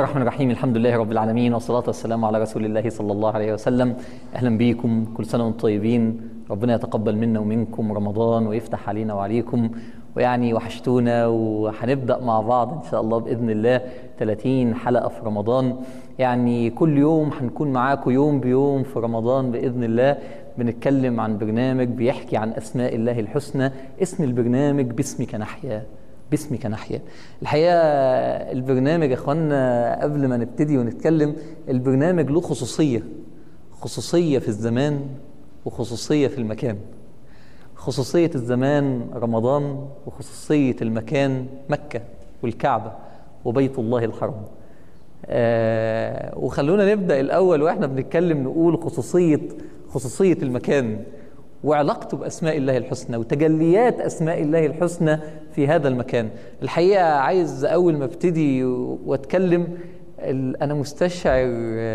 الرحمن الرحيم الحمد لله رب العالمين والصلاة والسلام على رسول الله صلى الله عليه وسلم أهلا بيكم كل سنة وانتم طيبين ربنا يتقبل منا ومنكم رمضان ويفتح علينا وعليكم ويعني وحشتونا وهنبدأ مع بعض إن شاء الله بإذن الله 30 حلقة في رمضان يعني كل يوم هنكون معاكم يوم بيوم في رمضان بإذن الله بنتكلم عن برنامج بيحكي عن أسماء الله الحسنى اسم البرنامج باسمك نحيا باسمك نحيا الحقيقة البرنامج يا اخوانا قبل ما نبتدي ونتكلم البرنامج له خصوصية خصوصية في الزمان وخصوصية في المكان خصوصية الزمان رمضان وخصوصية المكان مكة والكعبة وبيت الله الحرام آه وخلونا نبدأ الأول وإحنا بنتكلم نقول خصوصية خصوصية المكان وعلاقته بأسماء الله الحسنى وتجليات أسماء الله الحسنى في هذا المكان الحقيقة عايز أول ما ابتدي واتكلم أنا مستشعر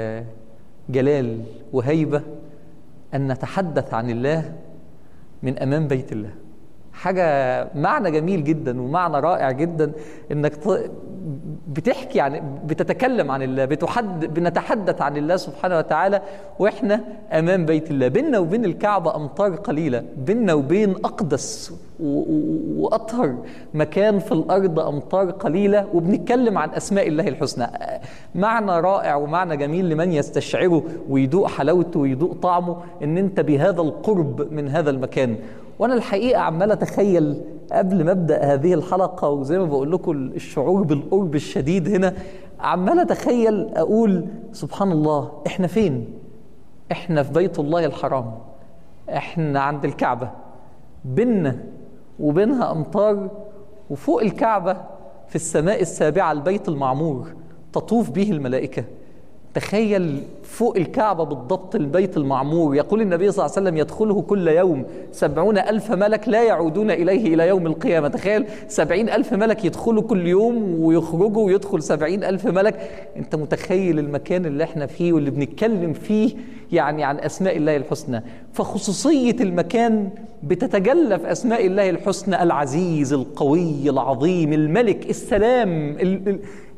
جلال وهيبة أن نتحدث عن الله من أمام بيت الله حاجة معنى جميل جدا ومعنى رائع جدا انك بتحكي عن بتتكلم عن الله بتحد بنتحدث عن الله سبحانه وتعالى واحنا امام بيت الله بيننا وبين الكعبة امتار قليلة بيننا وبين اقدس واطهر مكان في الارض امتار قليلة وبنتكلم عن اسماء الله الحسنى معنى رائع ومعنى جميل لمن يستشعره ويدوق حلاوته ويدوق طعمه ان انت بهذا القرب من هذا المكان وانا الحقيقه عمال اتخيل قبل ما ابدا هذه الحلقه وزي ما بقول لكم الشعور بالقرب الشديد هنا عمال اتخيل اقول سبحان الله احنا فين احنا في بيت الله الحرام احنا عند الكعبه بيننا وبينها امطار وفوق الكعبه في السماء السابعه البيت المعمور تطوف به الملائكه تخيل فوق الكعبة بالضبط البيت المعمور يقول النبي صلى الله عليه وسلم يدخله كل يوم سبعون ألف ملك لا يعودون إليه إلى يوم القيامة تخيل سبعين ألف ملك يدخلوا كل يوم ويخرجوا ويدخل سبعين ألف ملك أنت متخيل المكان اللي احنا فيه واللي بنتكلم فيه يعني عن أسماء الله الحسنى فخصوصية المكان بتتجلى في أسماء الله الحسنى العزيز القوي العظيم الملك السلام ال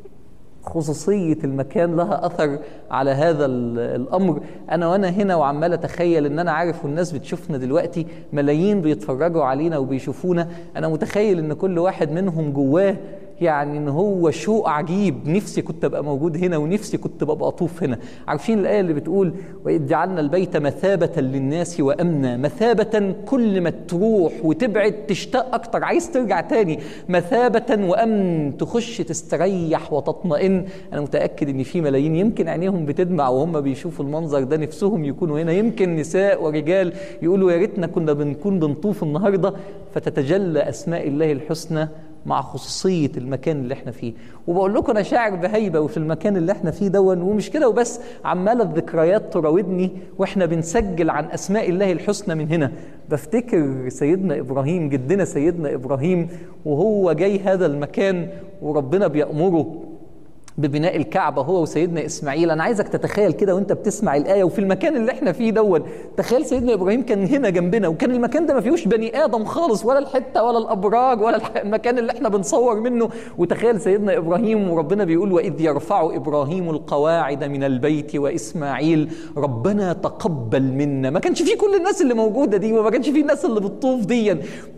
خصوصية المكان لها أثر على هذا الأمر أنا وأنا هنا وعمال أتخيل إن أنا عارف والناس بتشوفنا دلوقتي ملايين بيتفرجوا علينا وبيشوفونا أنا متخيل إن كل واحد منهم جواه يعني ان هو شوق عجيب نفسي كنت ابقى موجود هنا ونفسي كنت ببقى اطوف هنا عارفين الايه اللي بتقول واذ جعلنا البيت مثابه للناس وامنا مثابه كل ما تروح وتبعد تشتاق اكتر عايز ترجع تاني مثابه وامن تخش تستريح وتطمئن انا متاكد ان في ملايين يمكن عينيهم بتدمع وهم بيشوفوا المنظر ده نفسهم يكونوا هنا يمكن نساء ورجال يقولوا يا ريتنا كنا بنكون بنطوف النهارده فتتجلى اسماء الله الحسنى مع خصوصية المكان اللي احنا فيه وبقول لكم انا شاعر بهيبة وفي المكان اللي احنا فيه دون ومش كده وبس عمالة الذكريات تراودني واحنا بنسجل عن اسماء الله الحسنى من هنا بفتكر سيدنا ابراهيم جدنا سيدنا ابراهيم وهو جاي هذا المكان وربنا بيأمره ببناء الكعبة هو وسيدنا إسماعيل أنا عايزك تتخيل كده وأنت بتسمع الآية وفي المكان اللي احنا فيه دون تخيل سيدنا إبراهيم كان هنا جنبنا وكان المكان ده ما فيهوش بني آدم خالص ولا الحتة ولا الأبراج ولا المكان اللي احنا بنصور منه وتخيل سيدنا إبراهيم وربنا بيقول وإذ يرفع إبراهيم القواعد من البيت وإسماعيل ربنا تقبل منا ما كانش فيه كل الناس اللي موجودة دي وما كانش فيه الناس اللي بتطوف دي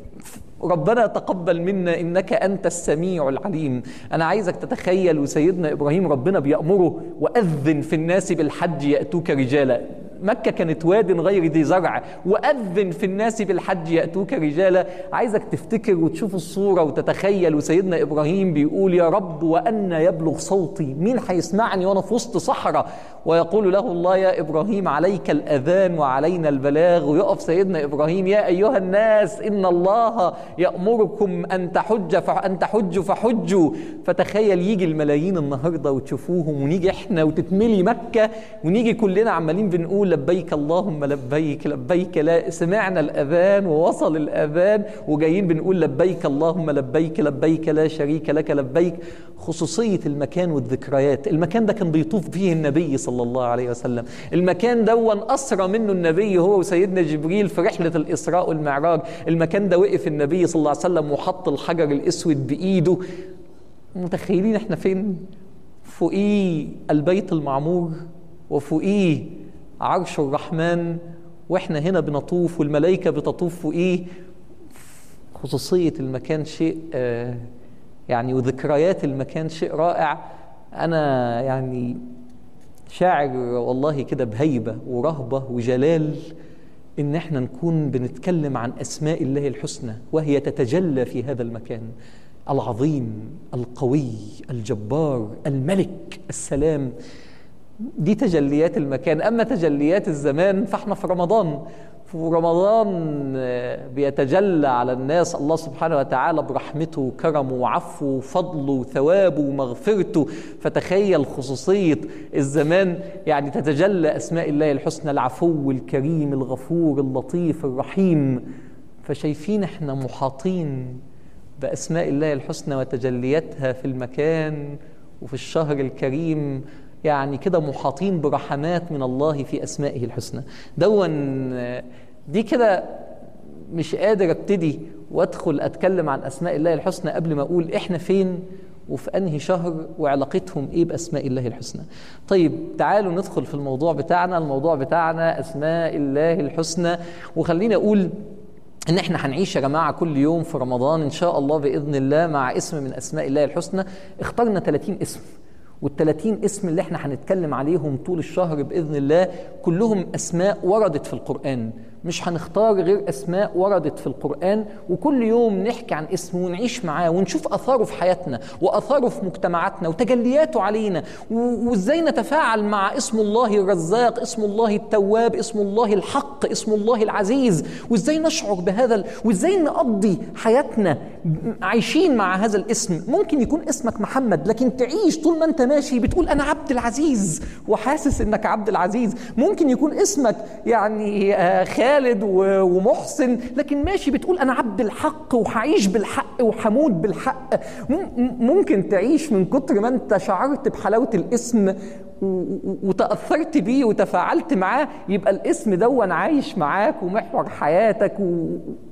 ربنا تقبل منا انك انت السميع العليم انا عايزك تتخيل وسيدنا ابراهيم ربنا بيامره واذن في الناس بالحج ياتوك رجالا مكة كانت واد غير ذي زرع وأذن في الناس بالحج يأتوك رجالا عايزك تفتكر وتشوف الصورة وتتخيل وسيدنا إبراهيم بيقول يا رب وأن يبلغ صوتي مين هيسمعني وأنا في وسط صحراء ويقول له الله يا إبراهيم عليك الأذان وعلينا البلاغ ويقف سيدنا إبراهيم يا أيها الناس إن الله يأمركم أن تحج فأن تحجوا فحجوا فتخيل يجي الملايين النهاردة وتشوفوهم ونيجي إحنا وتتملي مكة ونيجي كلنا عمالين بنقول لبيك اللهم لبيك لبيك لا سمعنا الأذان ووصل الأذان وجايين بنقول لبيك اللهم لبيك لبيك لا شريك لك لبيك خصوصية المكان والذكريات المكان ده كان بيطوف فيه النبي صلى الله عليه وسلم المكان دون أسرى منه النبي هو وسيدنا جبريل في رحلة الإسراء والمعراج المكان ده وقف النبي صلى الله عليه وسلم وحط الحجر الأسود بإيده متخيلين احنا فين فوقيه البيت المعمور وفوقيه عرش الرحمن واحنا هنا بنطوف والملائكة بتطوف فوقيه خصوصية المكان شيء آه، يعني وذكريات المكان شيء رائع أنا يعني شاعر والله كده بهيبة ورهبة وجلال إن احنا نكون بنتكلم عن أسماء الله الحسنى وهي تتجلى في هذا المكان العظيم القوي الجبار الملك السلام دي تجليات المكان اما تجليات الزمان فاحنا في رمضان في رمضان آه، بيتجلى على الناس الله سبحانه وتعالى برحمته وكرمه وعفوه وفضله وثوابه ومغفرته فتخيل خصوصية الزمان يعني تتجلى أسماء الله الحسنى العفو الكريم الغفور اللطيف الرحيم فشايفين احنا محاطين بأسماء الله الحسنى وتجلياتها في المكان وفي الشهر الكريم يعني كده محاطين برحمات من الله في أسمائه الحسنى دون دي كده مش قادر ابتدي وادخل اتكلم عن اسماء الله الحسنى قبل ما اقول احنا فين وفي انهي شهر وعلاقتهم ايه باسماء الله الحسنى طيب تعالوا ندخل في الموضوع بتاعنا الموضوع بتاعنا اسماء الله الحسنى وخليني اقول ان احنا هنعيش يا جماعه كل يوم في رمضان ان شاء الله باذن الله مع اسم من اسماء الله الحسنى اخترنا 30 اسم وال30 اسم اللي احنا هنتكلم عليهم طول الشهر باذن الله كلهم اسماء وردت في القران مش هنختار غير اسماء وردت في القران وكل يوم نحكي عن اسم ونعيش معاه ونشوف اثاره في حياتنا واثاره في مجتمعاتنا وتجلياته علينا و- وازاي نتفاعل مع اسم الله الرزاق اسم الله التواب اسم الله الحق اسم الله العزيز وازاي نشعر بهذا ال- وازاي نقضي حياتنا عايشين مع هذا الاسم ممكن يكون اسمك محمد لكن تعيش طول ما انت ماشي بتقول انا عبد العزيز وحاسس انك عبد العزيز ممكن يكون اسمك يعني آه، خالد و- ومحسن لكن ماشي بتقول انا عبد الحق وهعيش بالحق وهموت بالحق مم- ممكن تعيش من كتر ما انت شعرت بحلاوه الاسم و- و- وتأثرت بيه وتفاعلت معاه يبقى الاسم دون عايش معاك ومحور حياتك و...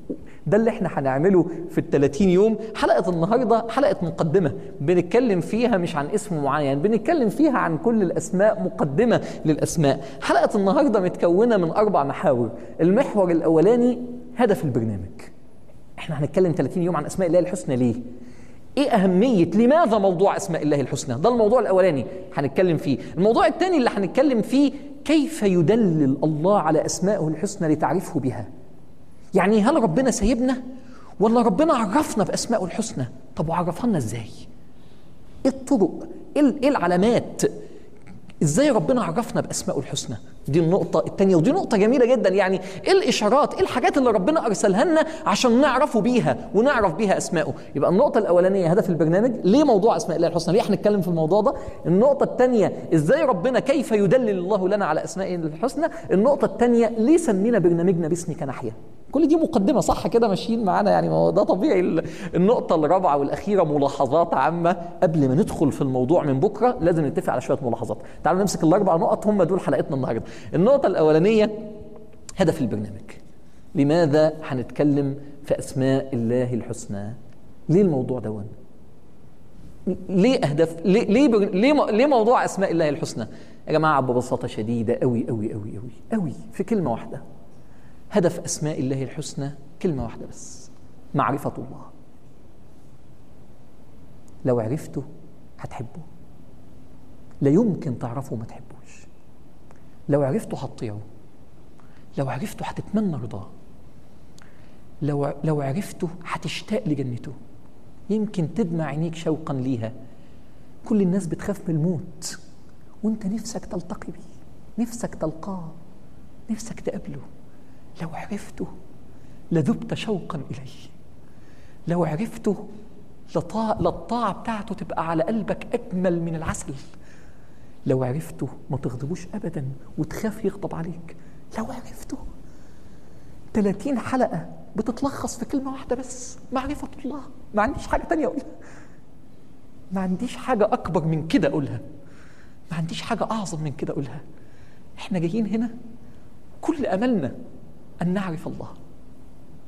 ده اللي احنا هنعمله في ال 30 يوم حلقة النهاردة حلقة مقدمة بنتكلم فيها مش عن اسم معين بنتكلم فيها عن كل الأسماء مقدمة للأسماء حلقة النهاردة متكونة من أربع محاور المحور الأولاني هدف البرنامج احنا هنتكلم 30 يوم عن أسماء الله الحسنى ليه ايه اهميه لماذا موضوع اسماء الله الحسنى ده الموضوع الاولاني هنتكلم فيه الموضوع الثاني اللي هنتكلم فيه كيف يدلل الله على اسمائه الحسنى لتعرفه بها يعني هل ربنا سايبنا ولا ربنا عرفنا باسمائه الحسنى طب وعرفها لنا ازاي ايه الطرق ايه ال- إيه العلامات ازاي ربنا عرفنا باسمائه الحسنى دي النقطة الثانية ودي نقطة جميلة جدا يعني ايه الاشارات ايه الحاجات اللي ربنا ارسلها لنا عشان نعرفه بيها ونعرف بيها اسمائه يبقى النقطة الاولانية هدف البرنامج ليه موضوع اسماء الله الحسنى ليه هنتكلم في الموضوع ده النقطة الثانية ازاي ربنا كيف يدلل الله لنا على اسمائه الحسنى النقطة الثانية ليه سمينا برنامجنا باسمك نحيا كل دي مقدمة صح كده ماشيين معانا يعني ما هو ده طبيعي ال- النقطة الرابعة والأخيرة ملاحظات عامة قبل ما ندخل في الموضوع من بكرة لازم نتفق على شوية ملاحظات تعالوا نمسك الأربع نقط هم دول حلقتنا النهاردة النقطة الأولانية هدف البرنامج لماذا هنتكلم في أسماء الله الحسنى ليه الموضوع دون ليه اهداف ليه ليه بر- ليه, م- ليه موضوع اسماء الله الحسنى يا جماعه ببساطه شديده قوي قوي قوي قوي قوي في كلمه واحده هدف اسماء الله الحسنى كلمه واحده بس معرفه الله لو عرفته هتحبه لا يمكن تعرفه وما تحبوش لو عرفته هتطيعه لو عرفته هتتمنى رضاه لو لو عرفته هتشتاق لجنته يمكن تدمع عينيك شوقا ليها كل الناس بتخاف من الموت وانت نفسك تلتقي بيه نفسك تلقاه نفسك تقابله لو عرفته لذبت شوقا اليه لو عرفته لطاعة للطاعة بتاعته تبقى على قلبك أجمل من العسل لو عرفته ما تغضبوش أبدا وتخاف يغضب عليك لو عرفته 30 حلقة بتتلخص في كلمة واحدة بس معرفة الله ما عنديش حاجة تانية أقولها ما عنديش حاجة أكبر من كده أقولها ما عنديش حاجة أعظم من كده أقولها إحنا جايين هنا كل أملنا أن نعرف الله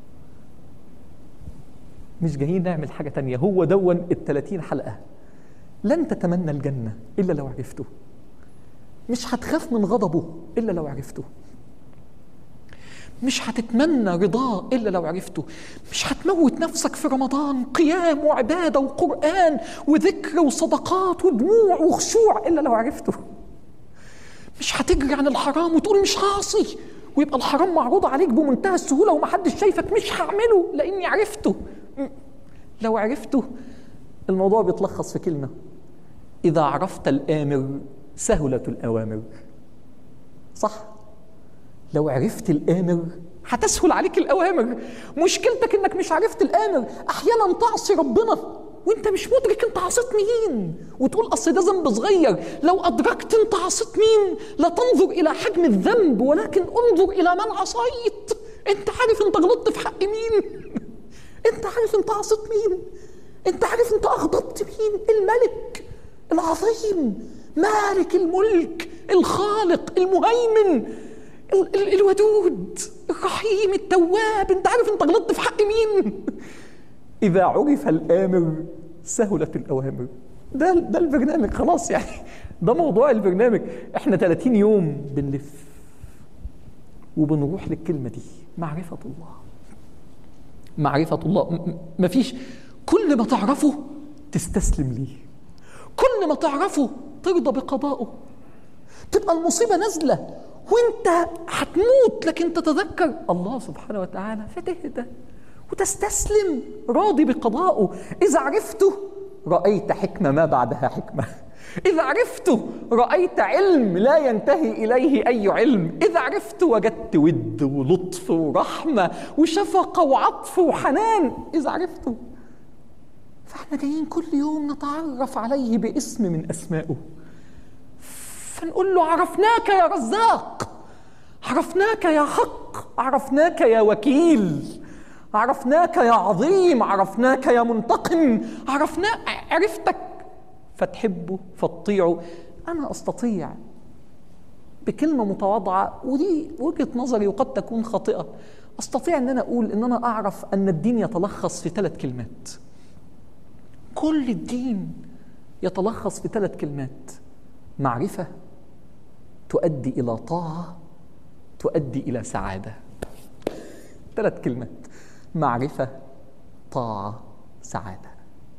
مش جايين نعمل حاجة تانية هو دون ال 30 حلقة لن تتمنى الجنة إلا لو عرفته مش هتخاف من غضبه إلا لو عرفته مش هتتمنى رضاه إلا لو عرفته مش هتموت نفسك في رمضان قيام وعبادة وقرآن وذكر وصدقات ودموع وخشوع إلا لو عرفته مش هتجري عن الحرام وتقول مش هعصي ويبقى الحرام معروض عليك بمنتهى السهولة ومحدش شايفك مش هعمله لأني عرفته لو عرفته الموضوع بيتلخص في كلمة إذا عرفت الآمر سهلت الأوامر صح لو عرفت الآمر هتسهل عليك الأوامر مشكلتك إنك مش عرفت الآمر أحيانا تعصي ربنا وانت مش مدرك انت عصيت مين وتقول اصل ده ذنب صغير لو ادركت انت عصيت مين لا تنظر الى حجم الذنب ولكن انظر الى من عصيت انت عارف انت غلطت في حق مين انت عارف انت عصيت مين انت عارف انت اغضبت مين الملك العظيم مالك الملك الخالق المهيمن ال- ال- الودود الرحيم التواب انت عارف انت غلطت في حق مين اذا عرف الامر سهلت الاوامر ده ده البرنامج خلاص يعني ده موضوع البرنامج احنا 30 يوم بنلف وبنروح للكلمه دي معرفه الله معرفه الله م- م- مفيش كل ما تعرفه تستسلم ليه كل ما تعرفه ترضى بقضائه تبقى المصيبة نازلة وانت هتموت لكن تتذكر الله سبحانه وتعالى فتهدى وتستسلم راضي بقضائه إذا عرفته رأيت حكمة ما بعدها حكمة إذا عرفته رأيت علم لا ينتهي إليه أي علم إذا عرفته وجدت ود ولطف ورحمة وشفقة وعطف وحنان إذا عرفته فاحنا جايين كل يوم نتعرف عليه باسم من اسمائه فنقول له عرفناك يا رزاق عرفناك يا حق عرفناك يا وكيل عرفناك يا عظيم عرفناك يا منتقم عرفنا عرفتك فتحبه فتطيعه انا استطيع بكلمه متواضعه ودي وجهه نظري وقد تكون خاطئه استطيع ان انا اقول ان انا اعرف ان الدين يتلخص في ثلاث كلمات كل الدين يتلخص في ثلاث كلمات معرفه تؤدي الى طاعه تؤدي الى سعاده ثلاث كلمات معرفه طاعه سعاده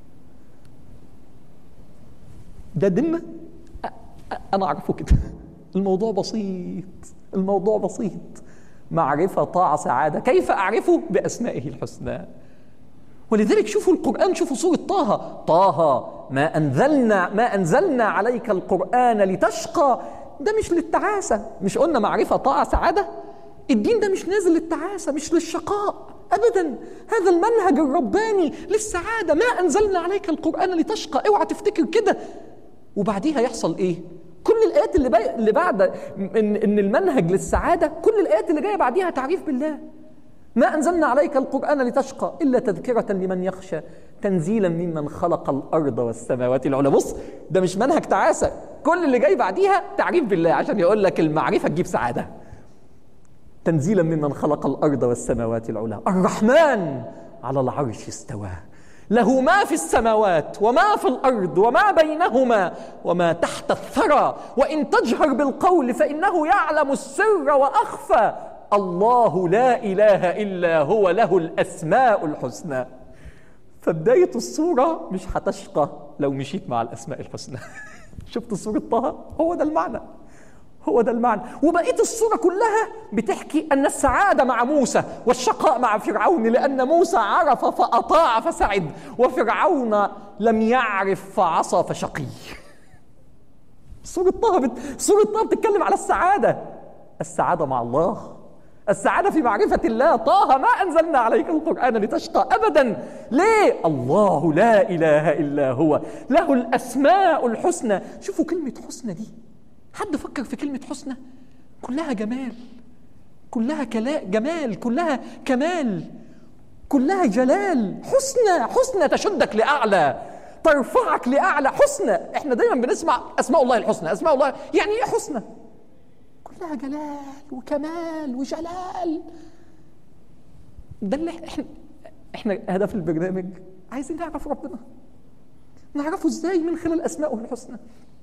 ده ديننا أ- أ- انا اعرفه كده الموضوع بسيط الموضوع بسيط معرفه طاعه سعاده كيف اعرفه باسمائه الحسنى ولذلك شوفوا القرآن شوفوا سورة طه طه ما أنزلنا ما أنزلنا عليك القرآن لتشقى ده مش للتعاسة مش قلنا معرفة طاعة سعادة الدين ده مش نازل للتعاسة مش للشقاء أبدا هذا المنهج الرباني للسعادة ما أنزلنا عليك القرآن لتشقى اوعى تفتكر كده وبعديها يحصل إيه كل الآيات اللي, بي... اللي بعد إن... إن المنهج للسعادة كل الآيات اللي جاية بعديها تعريف بالله ما أنزلنا عليك القرآن لتشقى إلا تذكرة لمن يخشى تنزيلا ممن خلق الأرض والسماوات العلى بص ده مش منهج تعاسة كل اللي جاي بعديها تعريف بالله عشان يقول لك المعرفة تجيب سعادة تنزيلا ممن خلق الأرض والسماوات العلى الرحمن على العرش استوى له ما في السماوات وما في الأرض وما بينهما وما تحت الثرى وإن تجهر بالقول فإنه يعلم السر وأخفى الله لا اله الا هو له الاسماء الحسنى فبدايه الصوره مش هتشقى لو مشيت مع الاسماء الحسنى شفت صوره طه هو ده المعنى هو ده المعنى وبقيه الصوره كلها بتحكي ان السعاده مع موسى والشقاء مع فرعون لان موسى عرف فاطاع فسعد وفرعون لم يعرف فعصى فشقي سوره طه بت... سوره طه بتتكلم على السعاده السعاده مع الله السعادة في معرفة الله طه ما أنزلنا عليك القرآن لتشقى أبدا ليه الله لا إله إلا هو له الأسماء الحسنى شوفوا كلمة حسنى دي حد فكر في كلمة حسنى كلها جمال كلها كلا جمال كلها كمال كلها جلال حسنى حسنى تشدك لأعلى ترفعك لأعلى حسنى احنا دايما بنسمع أسماء الله الحسنى أسماء الله يعني إيه حسنى كلها جلال وكمال وجلال ده اللي احنا احنا هدف البرنامج عايزين نعرف ربنا نعرفه ازاي من خلال اسمائه الحسنى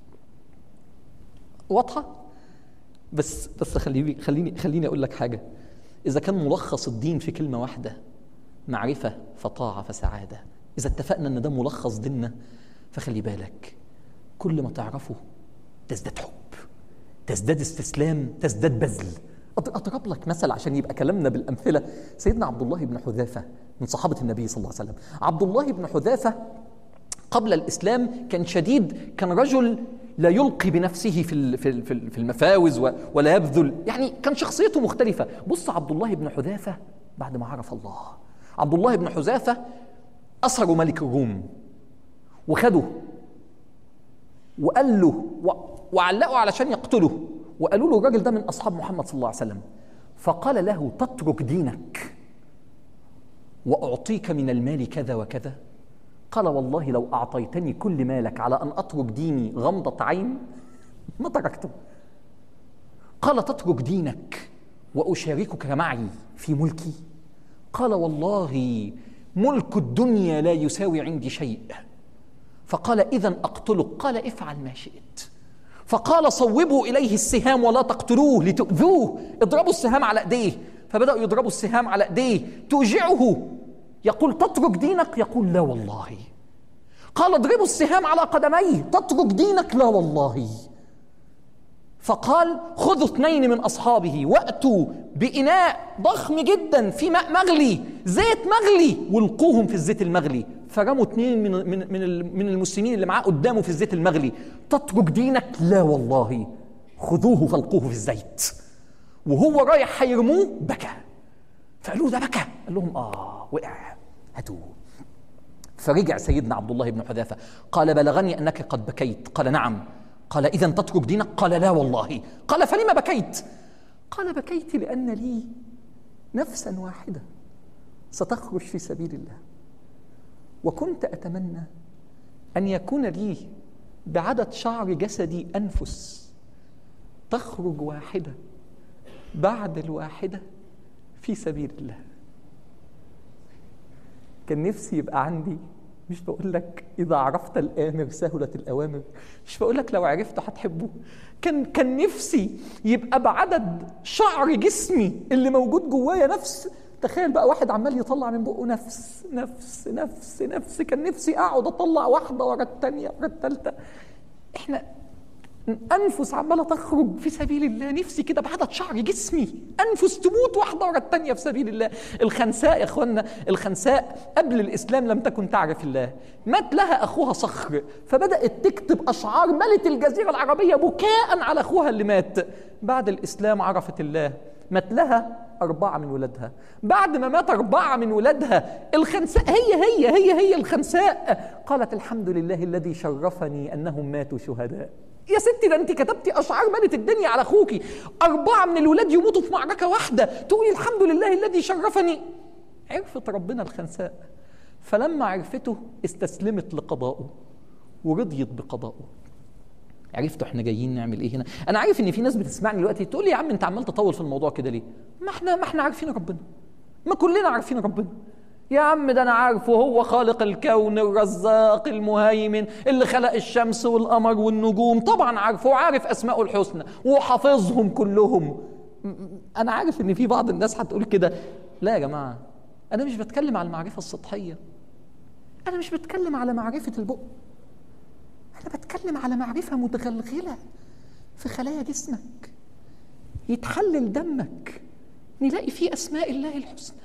واضحه بس بس خليني خليني خليني اقول لك حاجه اذا كان ملخص الدين في كلمه واحده معرفه فطاعه فسعاده اذا اتفقنا ان ده ملخص ديننا فخلي بالك كل ما تعرفه تزداد حب تزداد استسلام تزداد بذل اضرب لك مثل عشان يبقى كلامنا بالامثله سيدنا عبد الله بن حذافه من صحابه النبي صلى الله عليه وسلم عبد الله بن حذافه قبل الاسلام كان شديد كان رجل لا يلقي بنفسه في في في المفاوز ولا يبذل يعني كان شخصيته مختلفه بص عبد الله بن حذافه بعد ما عرف الله عبد الله بن حذافه اسروا ملك الروم وخده وقال له وعلقوا علشان يقتله وقالوا له الراجل ده من اصحاب محمد صلى الله عليه وسلم فقال له تترك دينك واعطيك من المال كذا وكذا قال والله لو اعطيتني كل مالك على ان اترك ديني غمضه عين ما تركته قال تترك دينك واشاركك معي في ملكي قال والله ملك الدنيا لا يساوي عندي شيء فقال اذا اقتلك قال افعل ما شئت فقال صوبوا اليه السهام ولا تقتلوه لتؤذوه اضربوا السهام على ايديه فبداوا يضربوا السهام على ايديه توجعه يقول تترك دينك يقول لا والله قال اضربوا السهام على قدميه تترك دينك لا والله فقال خذوا اثنين من اصحابه واتوا باناء ضخم جدا في ماء مغلي زيت مغلي والقوهم في الزيت المغلي فرموا اثنين من من من من المسلمين اللي معاه قدامه في الزيت المغلي تترك دينك لا والله خذوه فالقوه في الزيت وهو رايح هيرموه بكى فقالوا ده بكى قال لهم اه وقع هاتوه فرجع سيدنا عبد الله بن حذافه قال بلغني انك قد بكيت قال نعم قال اذا تترك دينك قال لا والله قال فلم بكيت قال بكيت لان لي نفسا واحده ستخرج في سبيل الله وكنت اتمنى ان يكون لي بعدد شعر جسدي انفس تخرج واحده بعد الواحده في سبيل الله كان نفسي يبقى عندي مش بقول لك اذا عرفت الامر سهلت الاوامر مش بقول لك لو عرفته هتحبه كان كان نفسي يبقى بعدد شعر جسمي اللي موجود جوايا نفس تخيل بقى واحد عمال يطلع من بقه نفس نفس نفس نفس كان نفسي اقعد اطلع واحده ورا الثانيه ورا الثالثه احنا انفس عماله تخرج في سبيل الله نفسي كده بعدد شعر جسمي انفس تموت واحده ورا الثانيه في سبيل الله الخنساء يا اخوانا الخنساء قبل الاسلام لم تكن تعرف الله مات لها اخوها صخر فبدات تكتب اشعار ملت الجزيره العربيه بكاء على اخوها اللي مات بعد الاسلام عرفت الله مات لها أربعة من ولادها بعد ما مات أربعة من ولادها الخنساء هي هي هي هي الخنساء قالت الحمد لله الذي شرفني أنهم ماتوا شهداء يا ستي ده انت كتبتي اشعار ملت الدنيا على اخوكي اربعه من الولاد يموتوا في معركه واحده تقولي الحمد لله الذي شرفني عرفت ربنا الخنساء فلما عرفته استسلمت لقضائه ورضيت بقضائه عرفتوا احنا جايين نعمل ايه هنا انا عارف ان في ناس بتسمعني دلوقتي تقول لي يا عم انت عمال تطول في الموضوع كده ليه ما احنا ما احنا عارفين ربنا ما كلنا عارفين ربنا يا عم ده انا عارفه هو خالق الكون الرزاق المهيمن اللي خلق الشمس والقمر والنجوم طبعا عارفه وعارف اسماءه الحسنى وحافظهم كلهم انا عارف ان في بعض الناس هتقول كده لا يا جماعه انا مش بتكلم على المعرفه السطحيه انا مش بتكلم على معرفه البق انا بتكلم على معرفه متغلغله في خلايا جسمك يتحلل دمك نلاقي فيه اسماء الله الحسنى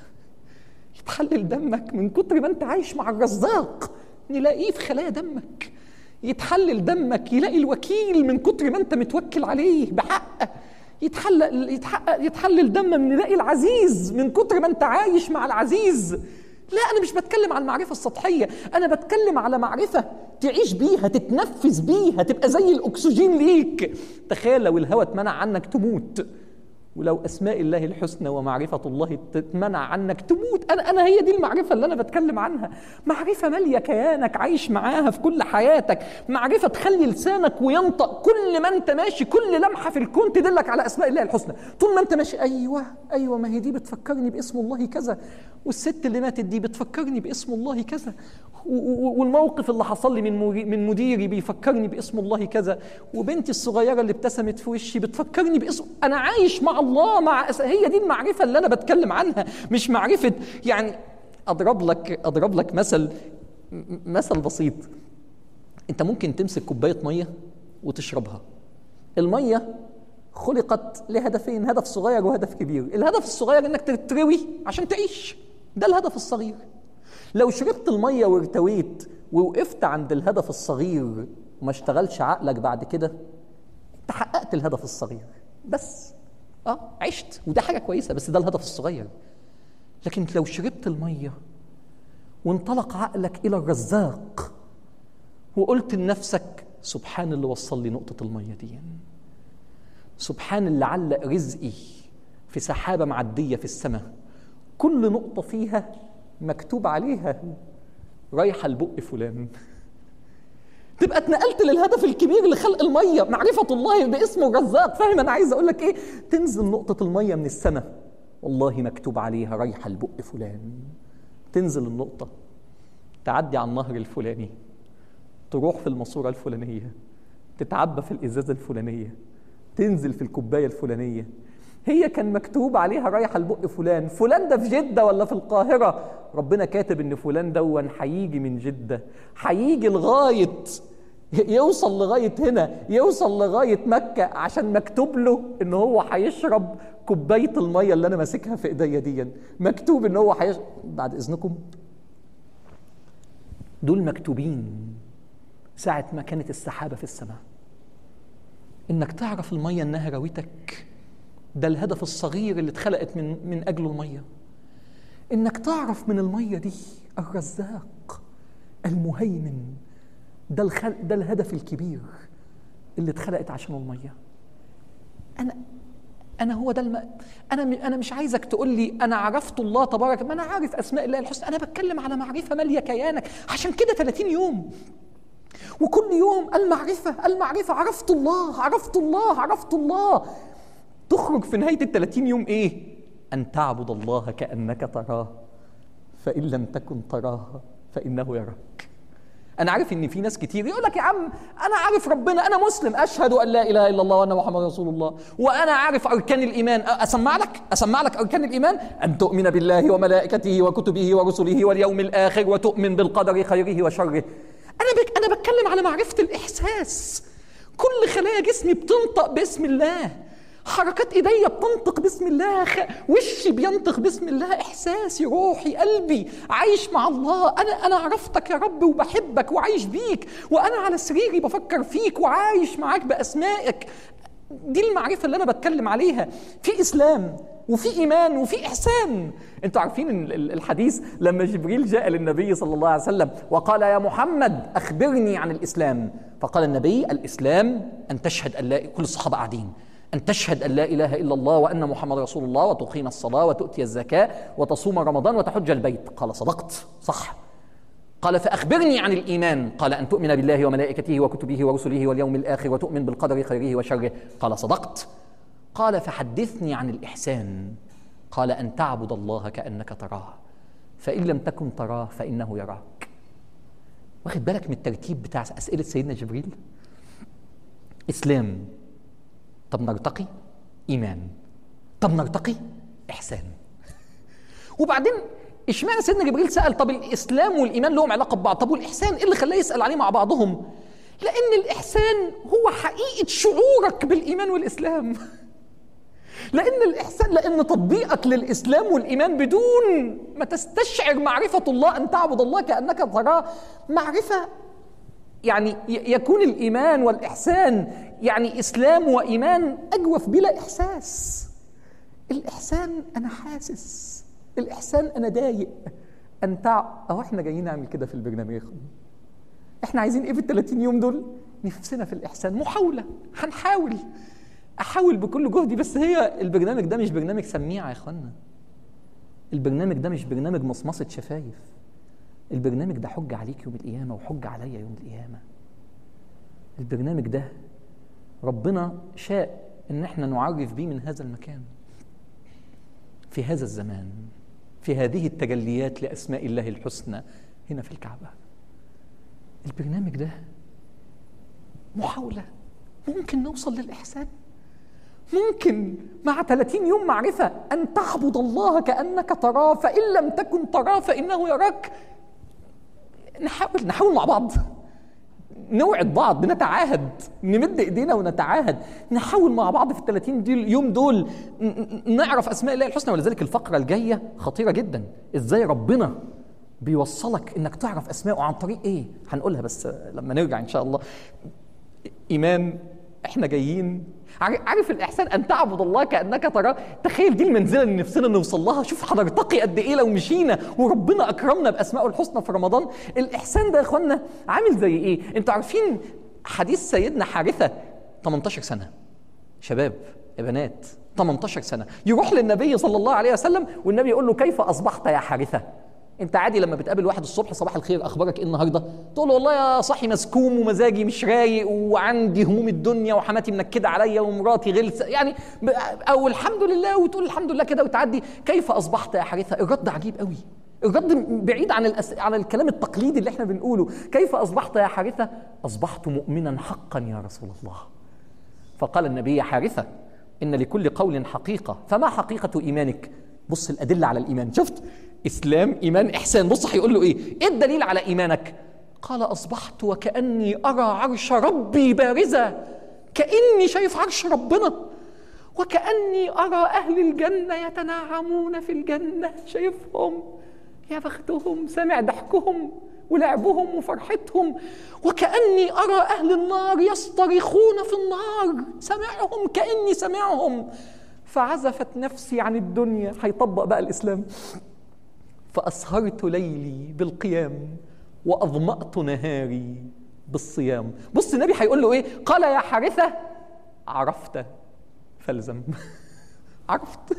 يتحلل دمك من كتر ما انت عايش مع الرزاق نلاقيه في خلايا دمك يتحلل دمك يلاقي الوكيل من كتر ما انت متوكل عليه بحق يتحلل يتحقق يتحلل دم من نلاقي العزيز من كتر ما انت عايش مع العزيز لا انا مش بتكلم عن المعرفه السطحيه انا بتكلم على معرفه تعيش بيها تتنفس بيها تبقى زي الاكسجين ليك تخيل لو الهواء اتمنع عنك تموت ولو اسماء الله الحسنى ومعرفه الله تتمنع عنك تموت انا انا هي دي المعرفه اللي انا بتكلم عنها معرفه ماليه كيانك عايش معاها في كل حياتك معرفه تخلي لسانك وينطق كل ما انت ماشي كل لمحه في الكون تدلك على اسماء الله الحسنى طول ما انت ماشي ايوه ايوه ما هي دي بتفكرني باسم الله كذا والست اللي ماتت دي بتفكرني باسم الله كذا والموقف اللي حصل لي من من مديري بيفكرني باسم الله كذا وبنتي الصغيره اللي ابتسمت في وشي بتفكرني باسم انا عايش مع الله مع أس... هي دي المعرفه اللي انا بتكلم عنها مش معرفه يعني اضرب لك اضرب لك مثل مثل بسيط انت ممكن تمسك كوبايه ميه وتشربها الميه خلقت لهدفين هدف صغير وهدف كبير الهدف الصغير انك تتروي عشان تعيش ده الهدف الصغير لو شربت الميه وارتويت ووقفت عند الهدف الصغير وما اشتغلش عقلك بعد كده انت حققت الهدف الصغير بس اه عشت وده حاجه كويسه بس ده الهدف الصغير لكن لو شربت الميه وانطلق عقلك الى الرزاق وقلت لنفسك سبحان اللي وصل لي نقطه الميه دي سبحان اللي علق رزقي في سحابه معديه في السماء كل نقطه فيها مكتوب عليها رايحه لبق فلان تبقى اتنقلت للهدف الكبير لخلق الميه معرفه الله باسمه الرزاق فاهم انا عايز اقول لك ايه تنزل نقطه الميه من السماء والله مكتوب عليها رايحه لبق فلان تنزل النقطه تعدي على النهر الفلاني تروح في الماسوره الفلانيه تتعبى في الازازه الفلانيه تنزل في الكوبايه الفلانيه هي كان مكتوب عليها رايحه لبق فلان فلان ده في جده ولا في القاهره ربنا كاتب ان فلان دون هيجي من جده هيجي لغايه يوصل لغايه هنا يوصل لغايه مكه عشان مكتوب له ان هو هيشرب كوبايه الميه اللي انا ماسكها في ايديا دي مكتوب ان هو هيشرب بعد اذنكم دول مكتوبين ساعه ما كانت السحابه في السماء انك تعرف الميه انها راوتك ده الهدف الصغير اللي اتخلقت من من اجله الميه انك تعرف من الميه دي الرزاق المهيمن ده الخل... ده الهدف الكبير اللي اتخلقت عشان الميه انا انا هو ده الم... انا م... انا مش عايزك تقول لي انا عرفت الله تبارك ما انا عارف اسماء الله الحسنى انا بتكلم على معرفه ماليه كيانك عشان كده 30 يوم وكل يوم المعرفه المعرفه عرفت الله عرفت الله عرفت الله تخرج في نهايه ال 30 يوم ايه ان تعبد الله كانك تراه فان لم تكن تراه فانه يراك انا عارف ان في ناس كتير يقول لك يا عم انا عارف ربنا انا مسلم اشهد ان لا اله الا الله وان محمد رسول الله وانا عارف اركان الايمان اسمع لك اسمع لك اركان الايمان ان تؤمن بالله وملائكته وكتبه ورسله واليوم الاخر وتؤمن بالقدر خيره وشره انا بك انا بتكلم على معرفه الاحساس كل خلايا جسمي بتنطق باسم الله حركات ايديا بتنطق باسم الله خ... وشي بينطق باسم الله احساسي روحي قلبي عايش مع الله انا انا عرفتك يا رب وبحبك وعايش بيك وانا على سريري بفكر فيك وعايش معاك باسمائك دي المعرفه اللي انا بتكلم عليها في اسلام وفي ايمان وفي احسان انتوا عارفين الحديث لما جبريل جاء للنبي صلى الله عليه وسلم وقال يا محمد اخبرني عن الاسلام فقال النبي الاسلام ان تشهد ان لا كل الصحابه قاعدين أن تشهد أن لا إله إلا الله وأن محمد رسول الله وتقيم الصلاة وتؤتي الزكاة وتصوم رمضان وتحج البيت قال صدقت صح قال فأخبرني عن الإيمان قال أن تؤمن بالله وملائكته وكتبه ورسله واليوم الآخر وتؤمن بالقدر خيره وشره قال صدقت قال فحدثني عن الإحسان قال أن تعبد الله كأنك تراه فإن لم تكن تراه فإنه يراك واخد بالك من الترتيب بتاع أسئلة سيدنا جبريل إسلام طب نرتقي ايمان طب نرتقي احسان وبعدين اشمعنى سيدنا جبريل سال طب الاسلام والايمان لهم علاقه ببعض طب والاحسان ايه اللي خلاه يسال عليه مع بعضهم لان الاحسان هو حقيقه شعورك بالايمان والاسلام لان الاحسان لان تطبيقك للاسلام والايمان بدون ما تستشعر معرفه الله ان تعبد الله كانك تراه معرفه يعني يكون الايمان والاحسان يعني اسلام وايمان اجوف بلا احساس الاحسان انا حاسس الاحسان انا ضايق ان تع... اهو احنا جايين نعمل كده في البرنامج يا اخوان احنا عايزين ايه في ال 30 يوم دول نفسنا في الاحسان محاوله هنحاول احاول بكل جهدي بس هي البرنامج ده مش برنامج سميعه يا اخوانا البرنامج ده مش برنامج مصمصه شفايف البرنامج ده حجه عليك يوم القيامه وحجه عليا يوم القيامه البرنامج ده ربنا شاء ان احنا نعرف بيه من هذا المكان في هذا الزمان في هذه التجليات لاسماء الله الحسنى هنا في الكعبه البرنامج ده محاوله ممكن نوصل للاحسان ممكن مع 30 يوم معرفه ان تعبد الله كانك تراه فان لم تكن تراه فانه يراك نحاول نحاول مع بعض نوعد بعض نتعاهد نمد ايدينا ونتعاهد نحاول مع بعض في ال 30 دي اليوم دول نعرف اسماء الله الحسنى ولذلك الفقره الجايه خطيره جدا ازاي ربنا بيوصلك انك تعرف اسماءه عن طريق ايه هنقولها بس لما نرجع ان شاء الله ايمان احنا جايين عارف الاحسان ان تعبد الله كانك تراه تخيل دي المنزله اللي نفسنا نوصل لها شوف هنرتقي قد ايه لو مشينا وربنا اكرمنا باسمائه الحسنى في رمضان الاحسان ده يا اخوانا عامل زي ايه انتوا عارفين حديث سيدنا حارثه 18 سنه شباب يا بنات 18 سنه يروح للنبي صلى الله عليه وسلم والنبي يقول له كيف اصبحت يا حارثه انت عادي لما بتقابل واحد الصبح صباح الخير اخبارك ايه النهارده تقول له والله يا صاحي مسكوم ومزاجي مش رايق وعندي هموم الدنيا وحماتي منكده عليا ومراتي غلسه يعني او الحمد لله وتقول الحمد لله كده وتعدي كيف اصبحت يا حارثه الرد عجيب قوي الرد بعيد عن الأس... عن الكلام التقليدي اللي احنا بنقوله كيف اصبحت يا حارثه اصبحت مؤمنا حقا يا رسول الله فقال النبي يا حارثه ان لكل قول حقيقه فما حقيقه ايمانك بص الادله على الايمان شفت اسلام ايمان احسان بص هيقول له ايه ايه الدليل على ايمانك قال اصبحت وكاني ارى عرش ربي بارزا كاني شايف عرش ربنا وكاني ارى اهل الجنه يتنعمون في الجنه شايفهم يا بختهم سامع ضحكهم ولعبهم وفرحتهم وكاني ارى اهل النار يصطرخون في النار سامعهم كاني سامعهم فعزفت نفسي عن الدنيا هيطبق بقى الاسلام فأسهرت ليلي بالقيام وأظمأت نهاري بالصيام بص النبي هيقول له إيه قال يا حارثة عرفت فالزم عرفت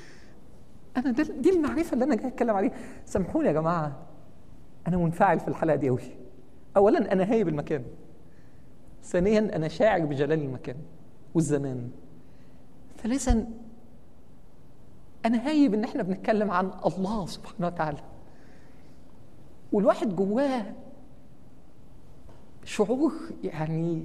أنا ده دي المعرفة اللي أنا جاي أتكلم عليها سامحوني يا جماعة أنا منفعل في الحلقة دي أوي أولا أنا هايب المكان ثانيا أنا شاعر بجلال المكان والزمان ثالثا انا هايب ان احنا بنتكلم عن الله سبحانه وتعالى والواحد جواه شعور يعني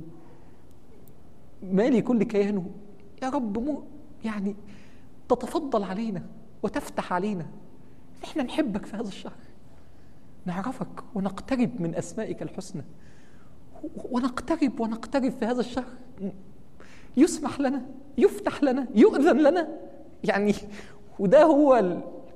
مالي كل كيانه يا رب مو يعني تتفضل علينا وتفتح علينا احنا نحبك في هذا الشهر نعرفك ونقترب من اسمائك الحسنى ونقترب ونقترب في هذا الشهر يسمح لنا يفتح لنا يؤذن لنا يعني وده هو ال...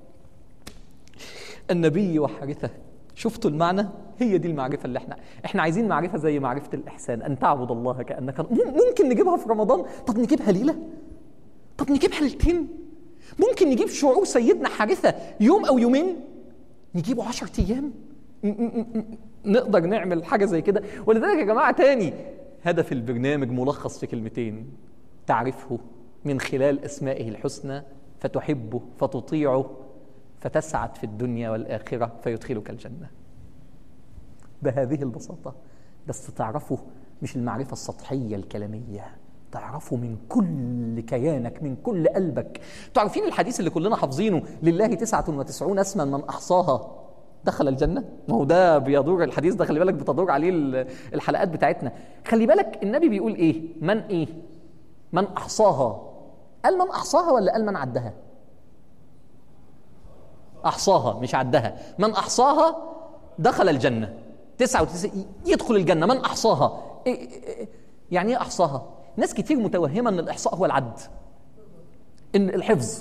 النبي وحارثة شفتوا المعنى هي دي المعرفة اللي احنا احنا عايزين معرفة زي معرفة الإحسان أن تعبد الله كأنك ممكن نجيبها في رمضان طب نجيبها ليلة طب نجيبها ليلتين ممكن نجيب شعور سيدنا حارثة يوم أو يومين نجيبه عشرة أيام نقدر نعمل حاجة زي كده ولذلك يا جماعة تاني هدف البرنامج ملخص في كلمتين تعرفه من خلال أسمائه الحسنى فتحبه فتطيعه فتسعد في الدنيا والآخرة فيدخلك الجنة بهذه البساطة بس تعرفه مش المعرفة السطحية الكلامية تعرفه من كل كيانك من كل قلبك تعرفين الحديث اللي كلنا حافظينه لله تسعة وتسعون اسما من أحصاها دخل الجنة ما هو ده بيدور الحديث ده خلي بالك بتدور عليه الحلقات بتاعتنا خلي بالك النبي بيقول ايه من ايه من أحصاها قال من أحصاها ولا قال من عدها أحصاها مش عدها من أحصاها دخل الجنة تسعة وتسعين يدخل الجنة من أحصاها إيه إيه يعني إيه أحصاها ناس كتير متوهمة أن الإحصاء هو العد إن الحفظ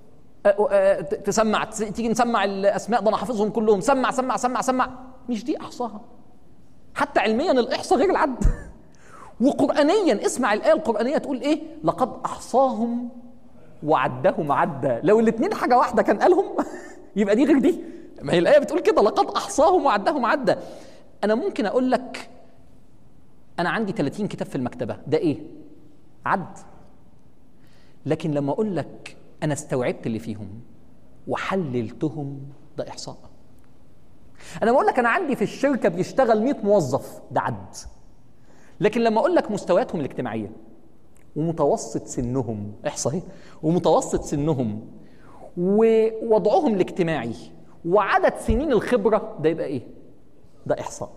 تسمع تيجي نسمع الأسماء ده أنا حافظهم كلهم سمع سمع سمع سمع مش دي أحصاها حتى علميا الإحصاء غير العد وقرآنيا اسمع الآية القرآنية تقول إيه لقد أحصاهم وعدهم عدا لو الاثنين حاجة واحدة كان قالهم يبقى دي غير دي ما هي الآية بتقول كده لقد أحصاهم وعدهم عدا أنا ممكن أقول لك أنا عندي 30 كتاب في المكتبة ده إيه؟ عد لكن لما اقول لك انا استوعبت اللي فيهم وحللتهم ده احصاء انا بقول لك انا عندي في الشركه بيشتغل 100 موظف ده عد لكن لما اقول لك مستوياتهم الاجتماعيه ومتوسط سنهم احصائي ومتوسط سنهم ووضعهم الاجتماعي وعدد سنين الخبره ده يبقى ايه ده احصاء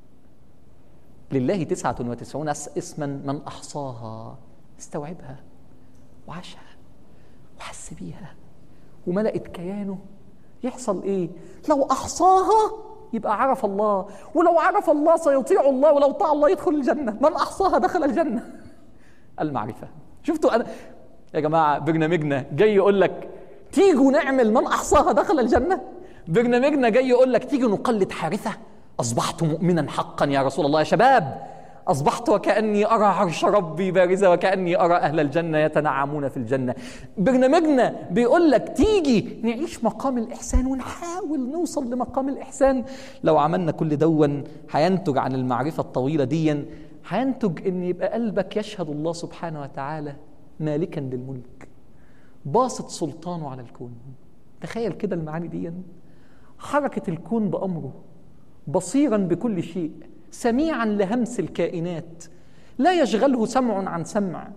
لله تسعة وتسعون اسما من أحصاها استوعبها وعاشها وحس بيها وملأت كيانه يحصل ايه لو احصاها يبقى عرف الله ولو عرف الله سيطيع الله ولو طاع الله يدخل الجنه من احصاها دخل الجنه المعرفه شفتوا انا يا جماعه برنامجنا جاي يقول لك تيجوا نعمل من احصاها دخل الجنه برنامجنا جاي يقول لك تيجي نقلد حارثه اصبحت مؤمنا حقا يا رسول الله يا شباب أصبحت وكأني أرى عرش ربي بارزة وكأني أرى أهل الجنة يتنعمون في الجنة برنامجنا بيقول لك تيجي نعيش مقام الإحسان ونحاول نوصل لمقام الإحسان لو عملنا كل دون هينتج عن المعرفة الطويلة ديا هينتج أن يبقى قلبك يشهد الله سبحانه وتعالى مالكا للملك باسط سلطانه على الكون تخيل كده المعاني دي حركة الكون بأمره بصيرا بكل شيء سميعا لهمس الكائنات لا يشغله سمع عن سمع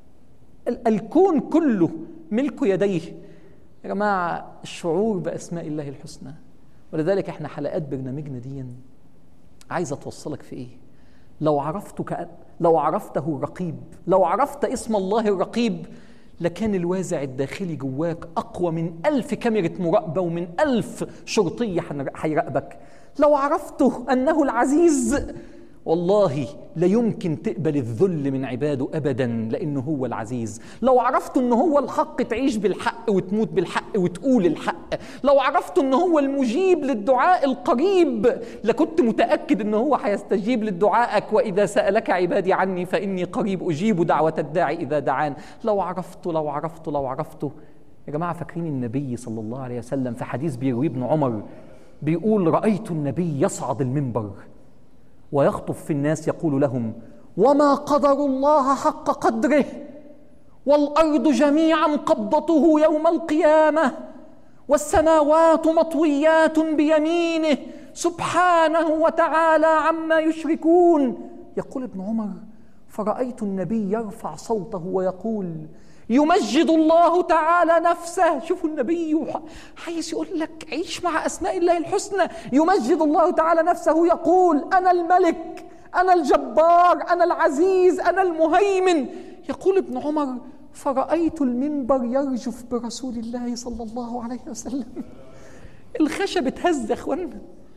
الكون كله ملك يديه يا جماعة الشعور بأسماء الله الحسنى ولذلك احنا حلقات برنامجنا دي عايزة توصلك في ايه لو عرفت كأن لو عرفته الرقيب لو عرفت اسم الله الرقيب لكان الوازع الداخلي جواك أقوى من ألف كاميرا مراقبة ومن ألف شرطية هيراقبك لو عرفته أنه العزيز والله لا يمكن تقبل الذل من عباده ابدا لانه هو العزيز لو عرفت انه هو الحق تعيش بالحق وتموت بالحق وتقول الحق لو عرفت انه هو المجيب للدعاء القريب لكنت متاكد انه هو هيستجيب لدعائك واذا سالك عبادي عني فاني قريب اجيب دعوه الداعي اذا دعان لو عرفت لو عرفت لو عرفت يا جماعه فاكرين النبي صلى الله عليه وسلم في حديث بيرويه ابن عمر بيقول رايت النبي يصعد المنبر ويخطب في الناس يقول لهم وما قدر الله حق قدره والارض جميعا قبضته يوم القيامه والسماوات مطويات بيمينه سبحانه وتعالى عما يشركون يقول ابن عمر فرايت النبي يرفع صوته ويقول يمجد الله تعالى نفسه شوفوا النبي عايز يقول لك عيش مع اسماء الله الحسنى يمجد الله تعالى نفسه يقول انا الملك انا الجبار انا العزيز انا المهيمن يقول ابن عمر فرايت المنبر يرجف برسول الله صلى الله عليه وسلم الخشب اتهز يا اخوانا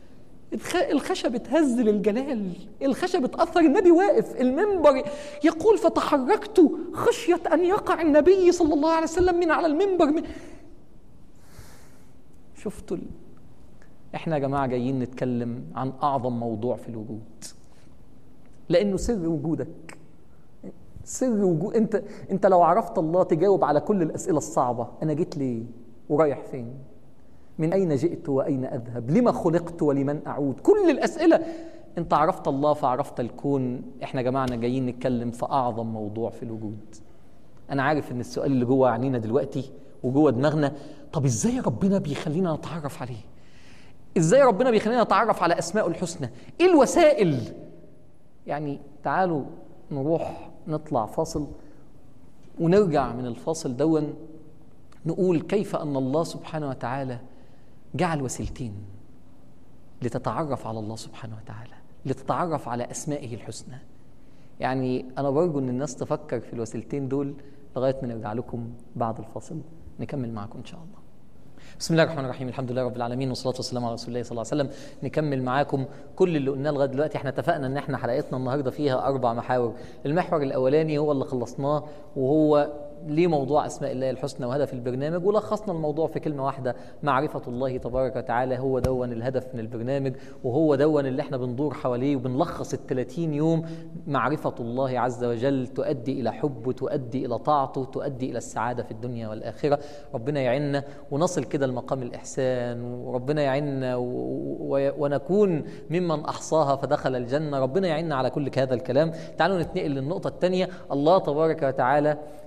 الخشب اتهز للجلال الخشب اتأثر النبي واقف المنبر يقول فتحركت خشية أن يقع النبي صلى الله عليه وسلم من على المنبر من شفتوا ال... احنا يا جماعة جايين نتكلم عن أعظم موضوع في الوجود لأنه سر وجودك سر وجود انت انت لو عرفت الله تجاوب على كل الأسئلة الصعبة أنا جيت ليه ورايح فين من أين جئت وأين أذهب لما خلقت ولمن أعود كل الأسئلة أنت عرفت الله فعرفت الكون إحنا جماعنا جايين نتكلم في أعظم موضوع في الوجود أنا عارف إن السؤال اللي جوه عينينا دلوقتي وجوه دماغنا طب إزاي ربنا بيخلينا نتعرف عليه إزاي ربنا بيخلينا نتعرف على أسمائه الحسنى إيه الوسائل يعني تعالوا نروح نطلع فاصل ونرجع من الفاصل دون نقول كيف أن الله سبحانه وتعالى جعل وسيلتين لتتعرف على الله سبحانه وتعالى لتتعرف على اسمائه الحسنى يعني انا برجو ان الناس تفكر في الوسيلتين دول لغايه ما نرجع لكم بعد الفاصل نكمل معكم ان شاء الله بسم الله الرحمن الرحيم الحمد لله رب العالمين والصلاه والسلام على رسول الله صلى الله عليه وسلم نكمل معاكم كل اللي قلناه لغايه دلوقتي احنا اتفقنا ان احنا حلقتنا النهارده فيها اربع محاور المحور الاولاني هو اللي خلصناه وهو ليه موضوع اسماء الله الحسنى وهدف البرنامج ولخصنا الموضوع في كلمه واحده معرفه الله تبارك وتعالى هو دون الهدف من البرنامج وهو دون اللي احنا بندور حواليه وبنلخص ال 30 يوم معرفه الله عز وجل تؤدي الى حبه تؤدي الى طاعته تؤدي الى السعاده في الدنيا والاخره ربنا يعيننا ونصل كده لمقام الاحسان وربنا يعيننا ونكون ممن احصاها فدخل الجنه ربنا يعيننا على كل هذا الكلام تعالوا نتنقل للنقطه الثانيه الله تبارك وتعالى يعني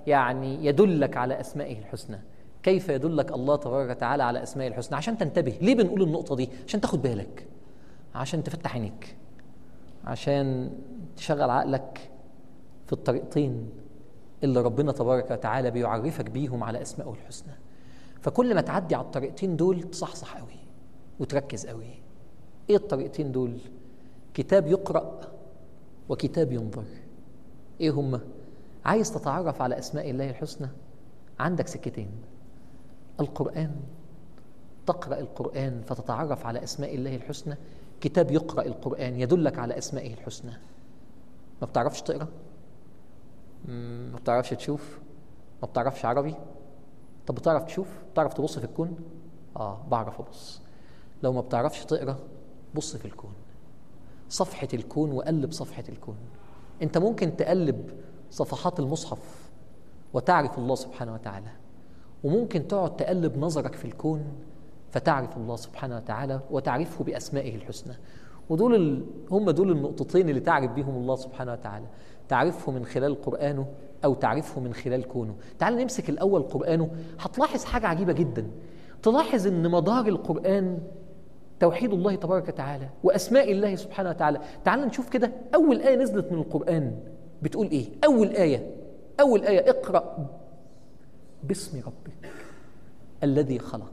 يعني يدلك على اسمائه الحسنى كيف يدلك الله تبارك وتعالى على اسمائه الحسنى عشان تنتبه ليه بنقول النقطه دي عشان تاخد بالك عشان تفتح عينيك عشان تشغل عقلك في الطريقتين اللي ربنا تبارك وتعالى بيعرفك بيهم على اسمائه الحسنى فكل ما تعدي على الطريقتين دول تصحصح قوي وتركز قوي ايه الطريقتين دول كتاب يقرا وكتاب ينظر ايه هما عايز تتعرف على اسماء الله الحسنى عندك سكتين القران تقرا القران فتتعرف على اسماء الله الحسنى كتاب يقرا القران يدلك على اسمائه الحسنى ما بتعرفش تقرا ما بتعرفش تشوف ما بتعرفش عربي طب بتعرف تشوف بتعرف تبص في الكون اه بعرف ابص لو ما بتعرفش تقرا بص في الكون صفحة الكون وقلب صفحة الكون انت ممكن تقلب صفحات المصحف وتعرف الله سبحانه وتعالى وممكن تقعد تقلب نظرك في الكون فتعرف الله سبحانه وتعالى وتعرفه بأسمائه الحسنى ودول ال... هم دول النقطتين اللي تعرف بيهم الله سبحانه وتعالى تعرفه من خلال قرآنه أو تعرفه من خلال كونه تعال نمسك الأول قرآنه هتلاحظ حاجة عجيبة جدا تلاحظ أن مدار القرآن توحيد الله تبارك وتعالى وأسماء الله سبحانه وتعالى تعال نشوف كده أول آية نزلت من القرآن بتقول إيه أول آية أول آية اقرأ باسم ربك الذي خلق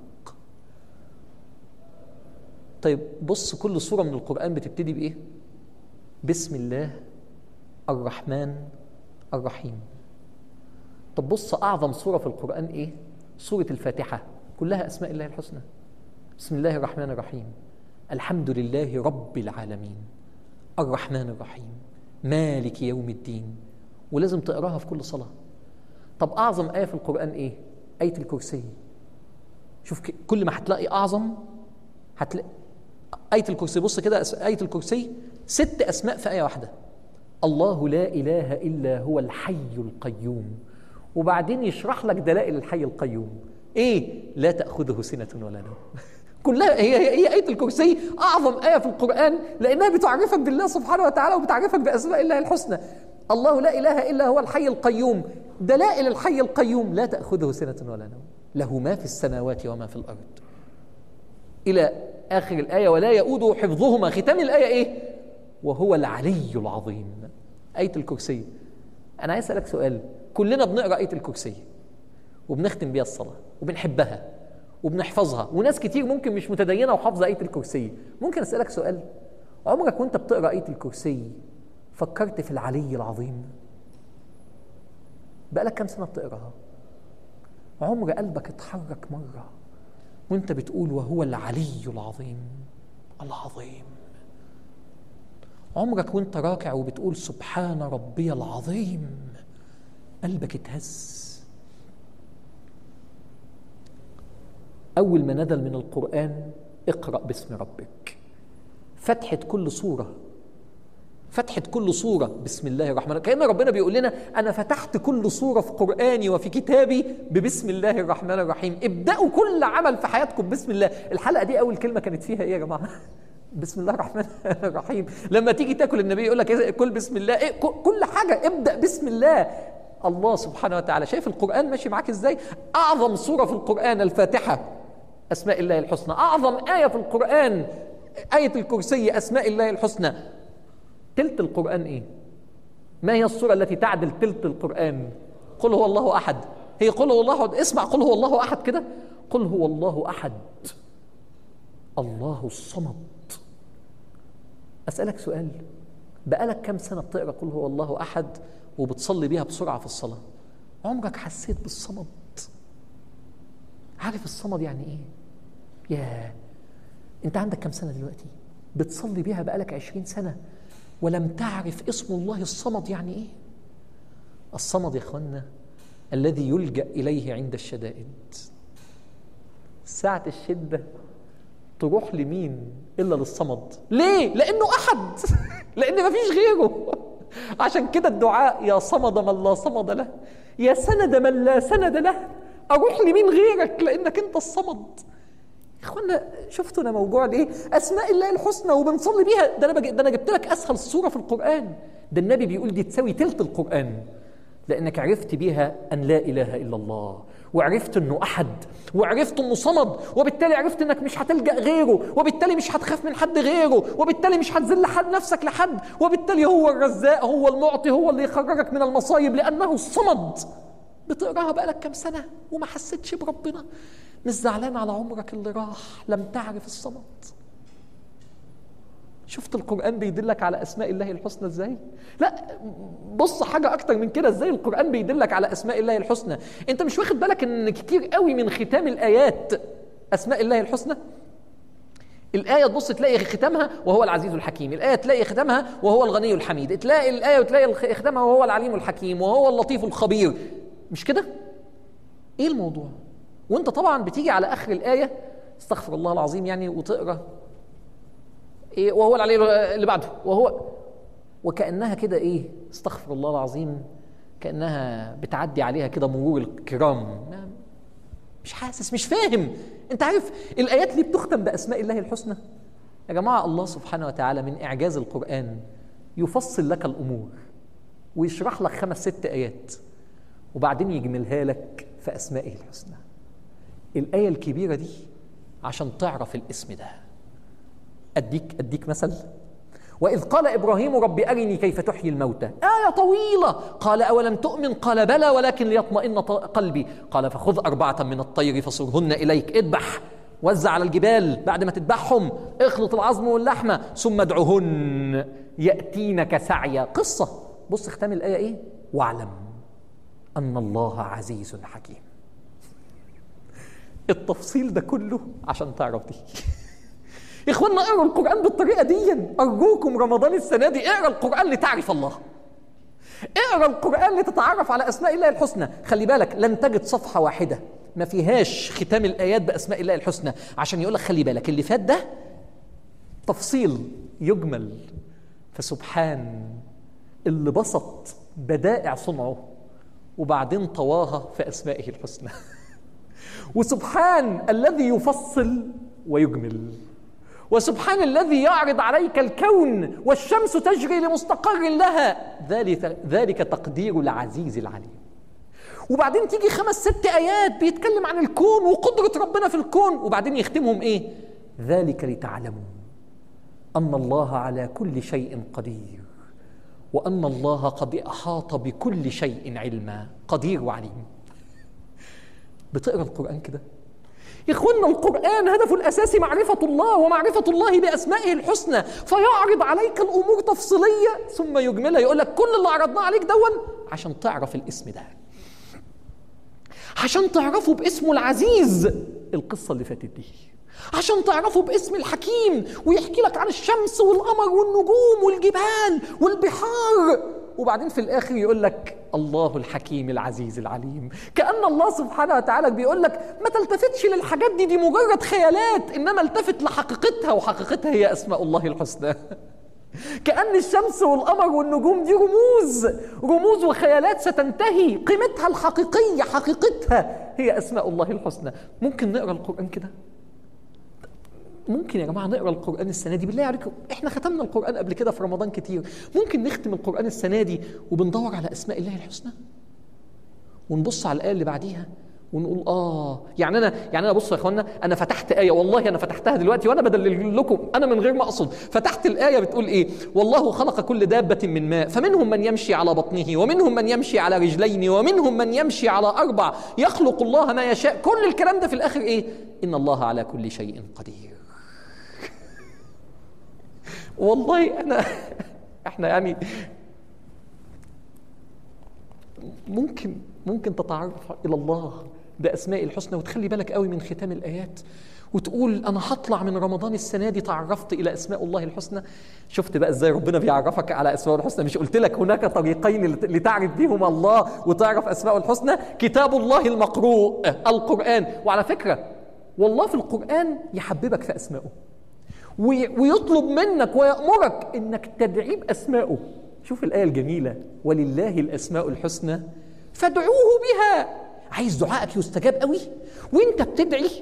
طيب بص كل سورة من القرآن بتبتدي بإيه بسم الله الرحمن الرحيم طب بص أعظم سورة في القرآن إيه سورة الفاتحة كلها أسماء الله الحسنى بسم الله الرحمن الرحيم الحمد لله رب العالمين الرحمن الرحيم مالك يوم الدين ولازم تقراها في كل صلاة طب أعظم آية في القرآن إيه آية الكرسي شوف كل ما هتلاقي أعظم هتلاقي آية الكرسي بص كده آية الكرسي ست أسماء في آية واحدة الله لا إله إلا هو الحي القيوم وبعدين يشرح لك دلائل الحي القيوم إيه لا تأخذه سنة ولا نوم كلها هي هي آية الكرسي أعظم آية في القرآن لأنها بتعرفك بالله سبحانه وتعالى وبتعرفك بأسماء الله الحسنى الله لا إله إلا هو الحي القيوم دلائل الحي القيوم لا تأخذه سنة ولا نوم له ما في السماوات وما في الأرض إلى آخر الآية ولا يؤوده حفظهما ختام الآية إيه وهو العلي العظيم آية الكرسي أنا عايز أسألك سؤال كلنا بنقرأ آية الكرسي وبنختم بيها الصلاة وبنحبها وبنحفظها وناس كتير ممكن مش متدينة وحافظة آية الكرسي ممكن أسألك سؤال عمرك وانت بتقرأ آية الكرسي فكرت في العلي العظيم بقالك كام سنة بتقراها عمر قلبك اتحرك مرة وانت بتقول وهو العلي العظيم العظيم عمرك وانت راكع وبتقول سبحان ربي العظيم قلبك اتهز أول ما نزل من القرآن اقرأ باسم ربك فتحة كل سورة فتحة كل سورة بسم الله الرحمن الرحيم كأن ربنا بيقول لنا أنا فتحت كل سورة في قرآني وفي كتابي ببسم الله الرحمن الرحيم ابدأوا كل عمل في حياتكم بسم الله الحلقة دي أول كلمة كانت فيها إيه يا جماعة بسم الله الرحمن الرحيم لما تيجي تاكل النبي يقول لك كل بسم الله إيه كل حاجة ابدأ بسم الله الله سبحانه وتعالى شايف القرآن ماشي معاك ازاي أعظم سورة في القرآن الفاتحة أسماء الله الحسنى أعظم آية في القرآن آية الكرسي أسماء الله الحسنى تلت القرآن إيه؟ ما هي السورة التي تعدل تلت القرآن؟ قل هو الله أحد هي قل هو الله أحد اسمع قل هو الله أحد كده قل هو الله أحد الله الصمد أسألك سؤال بقالك كم سنة بتقرأ قل هو الله أحد وبتصلي بيها بسرعة في الصلاة عمرك حسيت بالصمد عارف الصمد يعني ايه يا انت عندك كم سنة دلوقتي بتصلي بيها بقالك عشرين سنة ولم تعرف اسم الله الصمد يعني ايه الصمد يا اخوانا الذي يلجأ إليه عند الشدائد ساعة الشدة تروح لمين إلا للصمد ليه؟ لأنه أحد لأن مفيش غيره عشان كده الدعاء يا صمد من لا صمد له يا سند من لا سند له اروح لمين غيرك لانك انت الصمد يا اخوانا شفتوا انا موجوع ايه اسماء الله الحسنى وبنصلي بيها ده انا بج... ده انا جبت لك اسهل سوره في القران ده النبي بيقول دي تساوي تلت القران لانك عرفت بيها ان لا اله الا الله وعرفت انه احد وعرفت انه صمد وبالتالي عرفت انك مش هتلجا غيره وبالتالي مش هتخاف من حد غيره وبالتالي مش هتذل حد نفسك لحد وبالتالي هو الرزاق هو المعطي هو اللي يخرجك من المصايب لانه الصمد بتقراها بقالك كام سنه وما حسيتش بربنا مش زعلان على عمرك اللي راح لم تعرف الصمد شفت القرآن بيدلك على أسماء الله الحسنى إزاي؟ لا بص حاجة أكتر من كده إزاي القرآن بيدلك على أسماء الله الحسنى أنت مش واخد بالك إن كتير قوي من ختام الآيات أسماء الله الحسنى؟ الآية تبص تلاقي ختامها وهو العزيز الحكيم، الآية تلاقي ختامها وهو الغني الحميد، تلاقي الآية وتلاقي ختامها وهو العليم الحكيم وهو اللطيف الخبير، مش كده؟ إيه الموضوع؟ وأنت طبعا بتيجي على آخر الآية استغفر الله العظيم يعني وتقرأ إيه وهو العلي اللي بعده وهو وكأنها كده إيه استغفر الله العظيم كأنها بتعدي عليها كده مرور الكرام مش حاسس مش فاهم انت عارف الايات اللي بتختم باسماء الله الحسنى يا جماعه الله سبحانه وتعالى من اعجاز القران يفصل لك الامور ويشرح لك خمس ست ايات وبعدين يجملها لك في اسمائه الحسنى الايه الكبيره دي عشان تعرف الاسم ده اديك اديك مثل واذ قال ابراهيم رب ارني كيف تحيي الموتى ايه طويله قال اولم تؤمن قال بلى ولكن ليطمئن قلبي قال فخذ اربعه من الطير فصرهن اليك اذبح وزع على الجبال بعد ما تذبحهم اخلط العظم واللحمه ثم ادعهن ياتينك سعيا قصه بص ختام الايه ايه واعلم ان الله عزيز حكيم التفصيل ده كله عشان تعرف دي يا اخوانا اقروا القران بالطريقه دي ارجوكم رمضان السنه دي اقرا القران لتعرف الله اقرا القران لتتعرف على اسماء الله الحسنى خلي بالك لن تجد صفحه واحده ما فيهاش ختام الايات باسماء الله الحسنى عشان يقول لك خلي بالك اللي فات ده تفصيل يجمل فسبحان اللي بسط بدائع صنعه وبعدين طواها في اسمائه الحسنى وسبحان الذي يفصل ويجمل وسبحان الذي يعرض عليك الكون والشمس تجري لمستقر لها ذلك ذلك تقدير العزيز العليم وبعدين تيجي خمس ست ايات بيتكلم عن الكون وقدره ربنا في الكون وبعدين يختمهم ايه ذلك لتعلموا ان الله على كل شيء قدير وان الله قد احاط بكل شيء علما قدير وعليم بتقرا القران كده يا اخوانا القرآن هدفه الأساسي معرفة الله ومعرفة الله بأسمائه الحسنى فيعرض عليك الأمور تفصيلية ثم يجملها يقول لك كل اللي عرضناه عليك دون عشان تعرف الاسم ده عشان تعرفه باسمه العزيز القصة اللي فاتت دي عشان تعرفه باسم الحكيم ويحكي لك عن الشمس والقمر والنجوم والجبال والبحار وبعدين في الاخر يقول لك الله الحكيم العزيز العليم كان الله سبحانه وتعالى بيقول لك ما تلتفتش للحاجات دي دي مجرد خيالات انما التفت لحقيقتها وحقيقتها هي اسماء الله الحسنى كأن الشمس والقمر والنجوم دي رموز رموز وخيالات ستنتهي قيمتها الحقيقية حقيقتها هي أسماء الله الحسنى ممكن نقرأ القرآن كده ممكن يا جماعه نقرا القران السنه دي بالله عليكم احنا ختمنا القران قبل كده في رمضان كتير ممكن نختم القران السنه دي وبندور على اسماء الله الحسنى ونبص على الايه اللي بعديها ونقول اه يعني انا يعني انا بصوا يا اخوانا انا فتحت ايه والله انا فتحتها دلوقتي وانا بدلل لكم انا من غير ما اقصد فتحت الايه بتقول ايه والله خلق كل دابه من ماء فمنهم من يمشي على بطنه ومنهم من يمشي على رجلين ومنهم من يمشي على اربع يخلق الله ما يشاء كل الكلام ده في الاخر ايه ان الله على كل شيء قدير والله انا احنا يعني ممكن ممكن تتعرف الى الله باسماء الحسنى وتخلي بالك قوي من ختام الايات وتقول انا هطلع من رمضان السنه دي تعرفت الى اسماء الله الحسنى شفت بقى ازاي ربنا بيعرفك على اسماء الحسنى مش قلت لك هناك طريقين لتعرف بهم الله وتعرف اسماء الحسنى كتاب الله المقروء القران وعلى فكره والله في القران يحببك في اسمائه ويطلب منك ويأمرك انك تدعيه باسمائه شوف الآية الجميلة ولله الأسماء الحسنى فادعوه بها عايز دعائك يستجاب قوي وانت بتدعي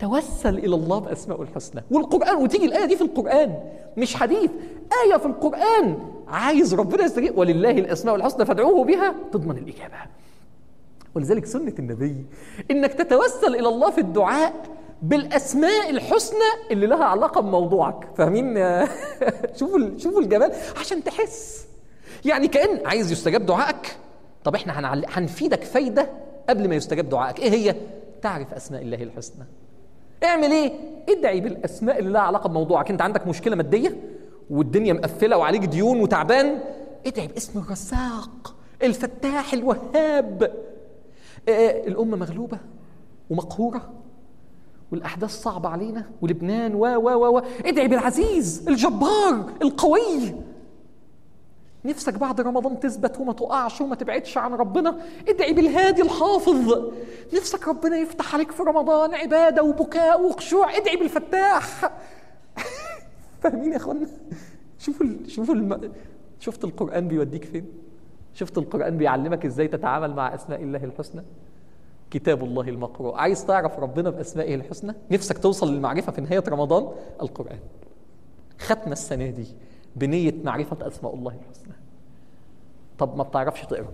توسل الى الله باسمائه الحسنى والقران وتيجي الايه دي في القران مش حديث ايه في القران عايز ربنا يستجيب ولله الاسماء الحسنى فادعوه بها تضمن الاجابه ولذلك سنه النبي انك تتوسل الى الله في الدعاء بالاسماء الحسنى اللي لها علاقه بموضوعك فاهمين شوفوا شوفوا الجمال عشان تحس يعني كان عايز يستجاب دعائك طب احنا هنعل... هنفيدك فايده قبل ما يستجاب دعائك ايه هي تعرف اسماء الله الحسنى اعمل ايه ادعي بالاسماء اللي لها علاقه بموضوعك انت عندك مشكله ماديه والدنيا مقفله وعليك ديون وتعبان ادعي باسم الرزاق الفتاح الوهاب آه الامه مغلوبه ومقهوره والاحداث صعبه علينا ولبنان و و و و ادعي بالعزيز الجبار القوي نفسك بعد رمضان تثبت وما تقعش وما تبعدش عن ربنا ادعي بالهادي الحافظ نفسك ربنا يفتح عليك في رمضان عبادة وبكاء وخشوع ادعي بالفتاح فاهمين يا اخوانا شوفوا ال... شوفوا الم... شفت القرآن بيوديك فين شفت القرآن بيعلمك ازاي تتعامل مع أسماء الله الحسنى كتاب الله المقروء عايز تعرف ربنا بأسمائه الحسنى نفسك توصل للمعرفة في نهاية رمضان القرآن ختمة السنة دي بنية معرفة أسماء الله الحسنى طب ما بتعرفش تقرا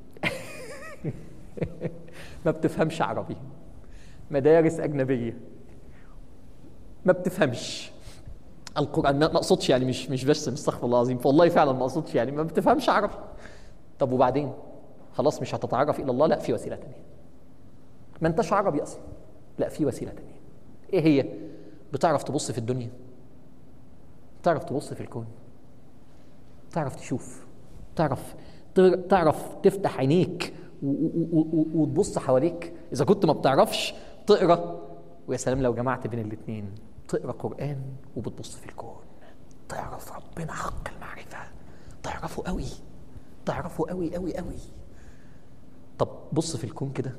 ما بتفهمش عربي مدارس أجنبية ما بتفهمش القرآن ما اقصدش يعني مش مش بس استغفر الله العظيم والله فعلا ما اقصدش يعني ما بتفهمش عربي طب وبعدين خلاص مش هتتعرف الى الله لا في وسيله ثانيه ما انتش عربي اصلا لا في وسيله ثانيه ايه هي بتعرف تبص في الدنيا تعرف تبص في الكون تعرف تشوف تعرف تعرف تفتح عينيك وتبص حواليك اذا كنت ما بتعرفش تقرا ويا سلام لو جمعت بين الاثنين تقرا قران وبتبص في الكون تعرف ربنا حق المعرفه تعرفه قوي تعرفه قوي قوي قوي طب بص في الكون كده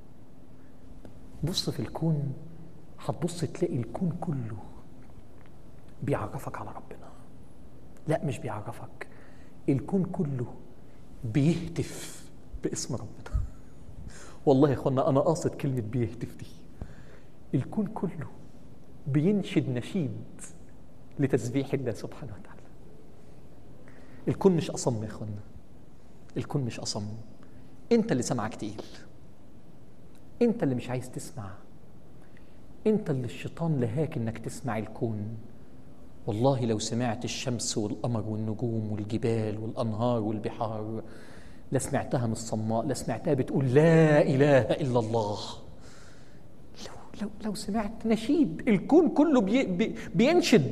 بص في الكون هتبص تلاقي الكون كله بيعرفك على ربنا لا مش بيعرفك الكون كله بيهتف باسم ربنا والله يا اخوانا انا قاصد كلمه بيهتف دي الكون كله بينشد نشيد لتسبيح الله سبحانه وتعالى الكون مش اصم يا اخوانا الكون مش اصم انت اللي سمعك تقيل انت اللي مش عايز تسمع انت اللي الشيطان لهاك انك تسمع الكون والله لو سمعت الشمس والقمر والنجوم والجبال والانهار والبحار لسمعتها من الصماء لسمعتها بتقول لا اله الا الله لو لو لو سمعت نشيد الكون كله بي بي بينشد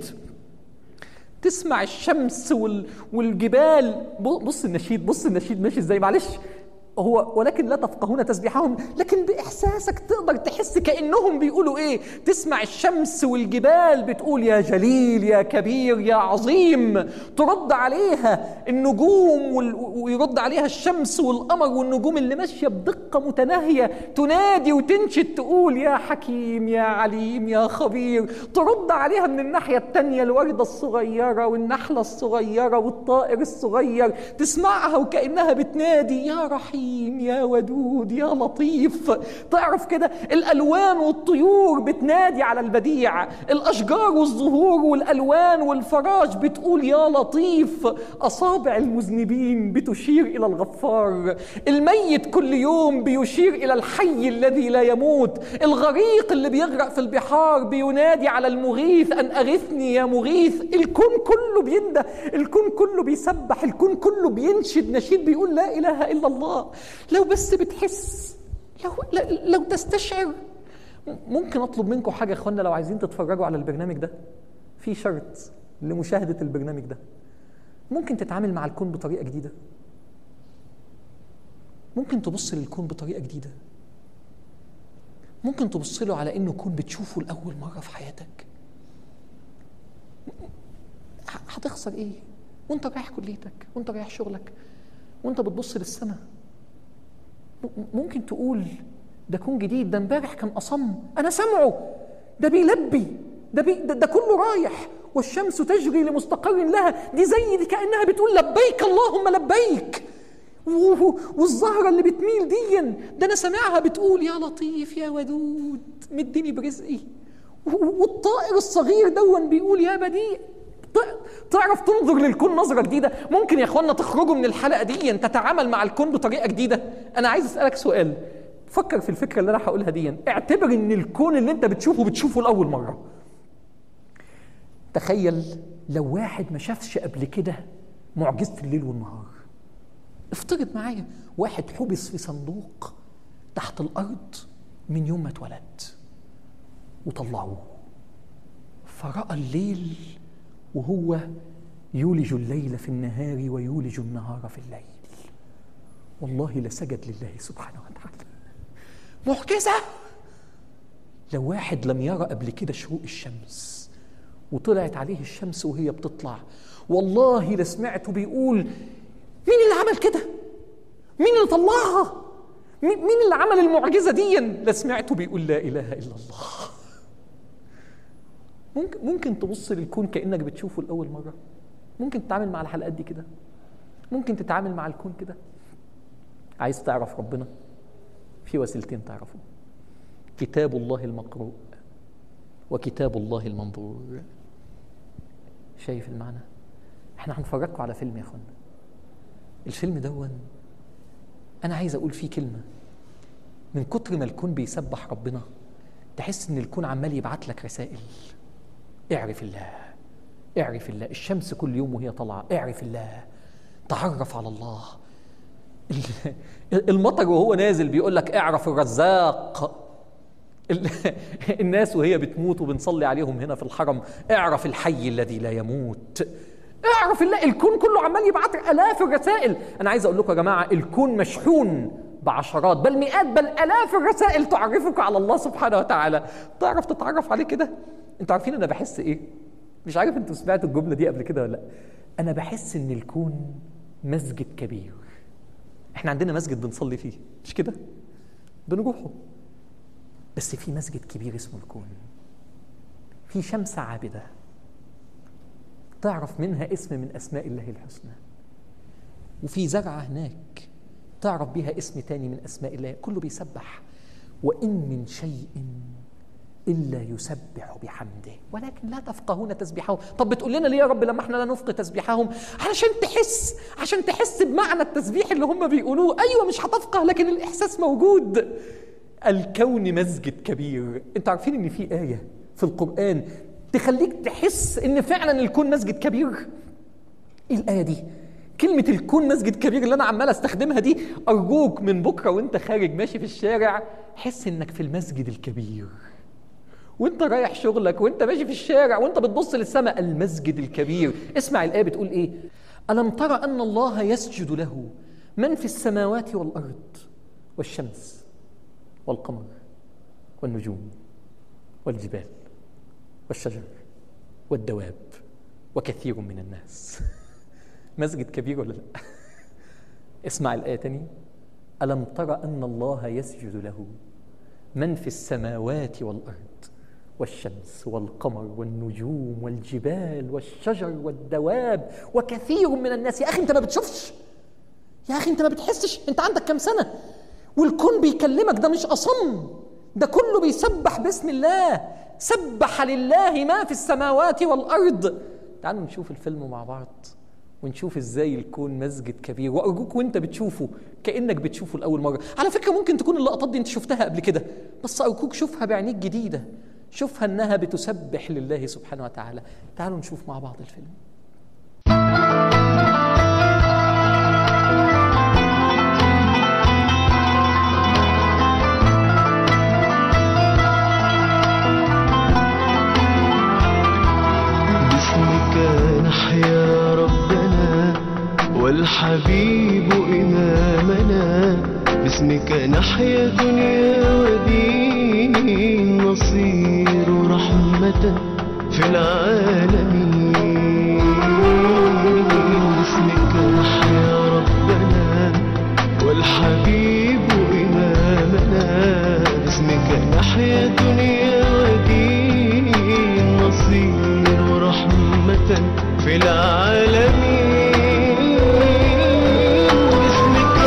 تسمع الشمس وال والجبال بص النشيد بص النشيد ماشي ازاي معلش هو ولكن لا تفقهون تسبيحهم لكن باحساسك تقدر تحس كانهم بيقولوا ايه تسمع الشمس والجبال بتقول يا جليل يا كبير يا عظيم ترد عليها النجوم وال... ويرد عليها الشمس والقمر والنجوم اللي ماشيه بدقه متناهيه تنادي وتنشد تقول يا حكيم يا عليم يا خبير ترد عليها من الناحيه الثانيه الورده الصغيره والنحله الصغيره والطائر الصغير تسمعها وكانها بتنادي يا رحيم رحيم يا ودود يا لطيف تعرف كده الالوان والطيور بتنادي على البديع الاشجار والزهور والالوان والفراش بتقول يا لطيف اصابع المذنبين بتشير الى الغفار الميت كل يوم بيشير الى الحي الذي لا يموت الغريق اللي بيغرق في البحار بينادي على المغيث ان اغثني يا مغيث الكون كله بينده الكون كله بيسبح الكون كله بينشد نشيد بيقول لا اله الا الله لو بس بتحس لو لو تستشعر ممكن اطلب منكم حاجه يا اخوانا لو عايزين تتفرجوا على البرنامج ده في شرط لمشاهده البرنامج ده ممكن تتعامل مع الكون بطريقه جديده ممكن تبص للكون بطريقه جديده ممكن تبص له على انه كون بتشوفه لاول مره في حياتك هتخسر ايه وانت رايح كليتك وانت رايح شغلك وانت بتبص للسماء ممكن تقول ده كون جديد ده امبارح كان اصم انا سامعه ده بيلبي ده, بي ده, ده كله رايح والشمس تجري لمستقر لها دي زي دي كانها بتقول لبيك اللهم لبيك و- والزهرة اللي بتميل دي ده أنا سامعها بتقول يا لطيف يا ودود مديني برزقي و- والطائر الصغير دون بيقول يا بديع ت- تعرف تنظر للكون نظرة جديدة ممكن يا اخوانا تخرجوا من الحلقة دي تتعامل مع الكون بطريقة جديدة أنا عايز أسألك سؤال فكر في الفكرة اللي أنا هقولها دي اعتبر إن الكون اللي أنت بتشوفه بتشوفه لأول مرة تخيل لو واحد ما شافش قبل كده معجزة الليل والنهار افترض معايا واحد حبس في صندوق تحت الأرض من يوم ما اتولد وطلعوه فرأى الليل وهو يولج الليل في النهار ويولج النهار في الليل والله لسجد لله سبحانه وتعالى معجزة لو واحد لم يرى قبل كده شروق الشمس وطلعت عليه الشمس وهي بتطلع والله لسمعته بيقول مين اللي عمل كده مين اللي طلعها مين مين اللي عمل المعجزة دي لسمعته بيقول لا إله إلا الله ممكن ممكن تبص للكون كأنك بتشوفه لأول مرة ممكن تتعامل مع الحلقات دي كده ممكن تتعامل مع الكون كده عايز تعرف ربنا في وسيلتين تعرفه كتاب الله المقروء وكتاب الله المنظور شايف المعنى احنا هنفرجكم على فيلم يا اخوانا الفيلم دون انا عايز اقول فيه كلمه من كتر ما الكون بيسبح ربنا تحس ان الكون عمال يبعت لك رسائل اعرف الله اعرف الله الشمس كل يوم وهي طالعه اعرف الله تعرف على الله ال- المطر وهو نازل بيقول لك اعرف الرزاق ال- الناس وهي بتموت وبنصلي عليهم هنا في الحرم اعرف الحي الذي لا يموت اعرف الله الكون كله عمال يبعت الاف الرسائل انا عايز اقول لكم يا جماعه الكون مشحون بعشرات بل مئات بل الاف الرسائل تعرفك على الله سبحانه وتعالى تعرف تتعرف عليه كده انتوا عارفين انا بحس ايه مش عارف انتوا سمعتوا الجمله دي قبل كده ولا لا انا بحس ان الكون مسجد كبير احنا عندنا مسجد بنصلي فيه مش كده بنروحه بس في مسجد كبير اسمه الكون في شمس عابده تعرف منها اسم من اسماء الله الحسنى وفي زرعه هناك تعرف بها اسم تاني من اسماء الله كله بيسبح وان من شيء الا يسبح بحمده ولكن لا تفقهون تسبيحهم طب بتقول لنا ليه يا رب لما احنا لا نفقه تسبيحهم علشان تحس عشان تحس بمعنى التسبيح اللي هم بيقولوه ايوه مش هتفقه لكن الاحساس موجود الكون مسجد كبير انتوا عارفين ان في ايه في القران تخليك تحس ان فعلا الكون مسجد كبير ايه الايه دي كلمة الكون مسجد كبير اللي أنا عمال أستخدمها دي أرجوك من بكرة وأنت خارج ماشي في الشارع حس إنك في المسجد الكبير وانت رايح شغلك وانت ماشي في الشارع وانت بتبص للسماء المسجد الكبير اسمع الآية بتقول ايه ألم ترى أن الله يسجد له من في السماوات والأرض والشمس والقمر والنجوم والجبال والشجر والدواب وكثير من الناس مسجد كبير ولا لا اسمع الآية تاني ألم ترى أن الله يسجد له من في السماوات والأرض والشمس والقمر والنجوم والجبال والشجر والدواب وكثير من الناس يا أخي أنت ما بتشوفش يا أخي أنت ما بتحسش أنت عندك كم سنة والكون بيكلمك ده مش أصم ده كله بيسبح باسم الله سبح لله ما في السماوات والأرض تعالوا نشوف الفيلم مع بعض ونشوف ازاي الكون مسجد كبير وارجوك وانت بتشوفه كانك بتشوفه لاول مره على فكره ممكن تكون اللقطات دي انت شفتها قبل كده بس ارجوك شوفها بعينيك جديده شوفها انها بتسبح لله سبحانه وتعالى تعالوا نشوف مع بعض الفيلم باسمك نحيا ربنا والحبيب إمامنا باسمك نحيا دنيا ودين نصير رحمة في العالمين باسمك نحيا ربنا والحبيب إمامنا باسمك نحيا دنيا ودين نصير رحمة في العالمين باسمك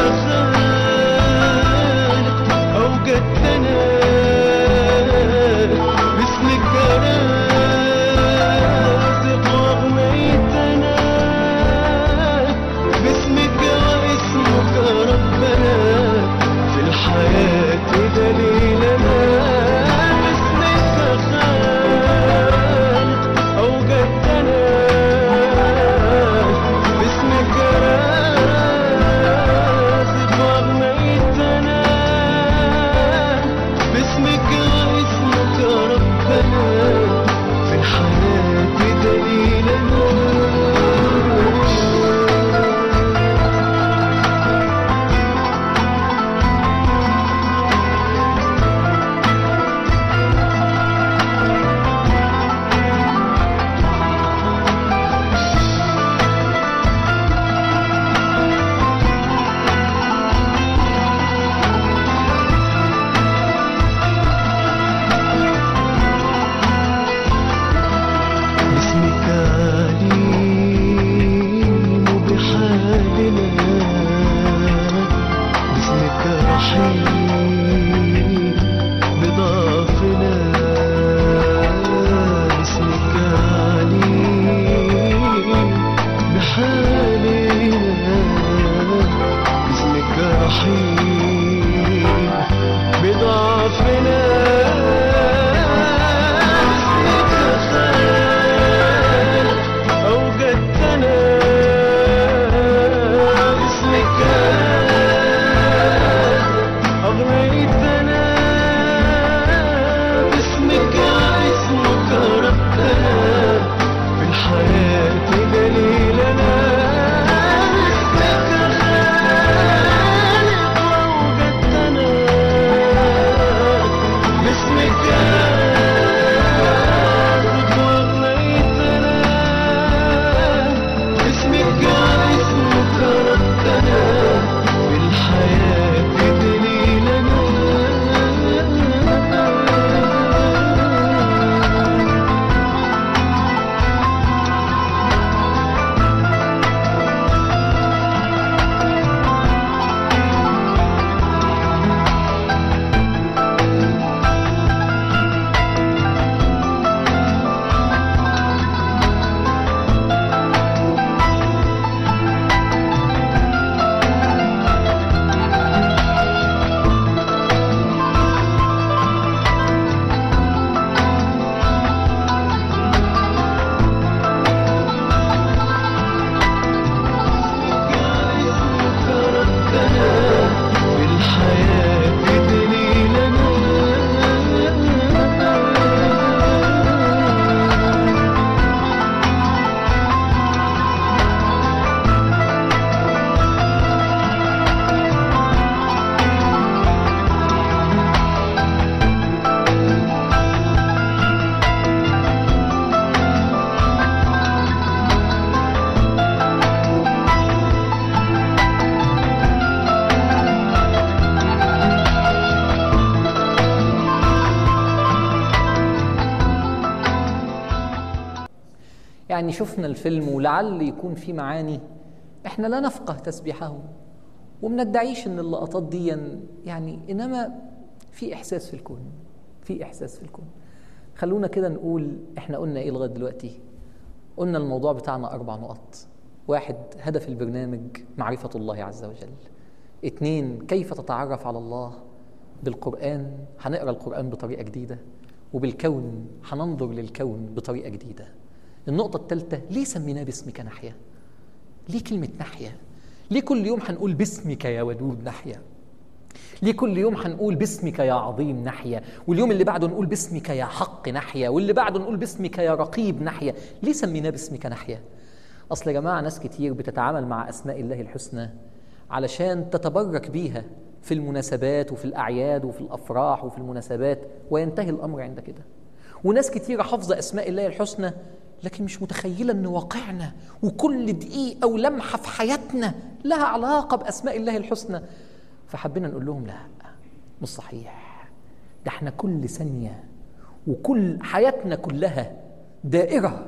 يعني شفنا الفيلم ولعل يكون في معاني احنا لا نفقه تسبيحه وما ندعيش ان اللقطات دي يعني انما في احساس في الكون في احساس في الكون خلونا كده نقول احنا قلنا ايه لغايه دلوقتي قلنا الموضوع بتاعنا اربع نقط واحد هدف البرنامج معرفه الله عز وجل اتنين كيف تتعرف على الله بالقران هنقرا القران بطريقه جديده وبالكون هننظر للكون بطريقه جديده النقطه الثالثه ليه سميناه باسمك نحيا ليه كلمه نحيا ليه كل يوم هنقول باسمك يا ودود نحيا ليه كل يوم هنقول باسمك يا عظيم نحيا واليوم اللي بعده نقول باسمك يا حق نحيا واللي بعده نقول باسمك يا رقيب نحيا ليه سميناه باسمك نحيا اصل يا جماعه ناس كتير بتتعامل مع اسماء الله الحسنى علشان تتبرك بيها في المناسبات وفي الاعياد وفي الافراح وفي المناسبات وينتهي الامر عند كده وناس كتيره حافظه اسماء الله الحسنى لكن مش متخيله ان واقعنا وكل دقيقه ولمحه في حياتنا لها علاقه باسماء الله الحسنى فحبينا نقول لهم لا مش صحيح ده احنا كل ثانيه وكل حياتنا كلها دائره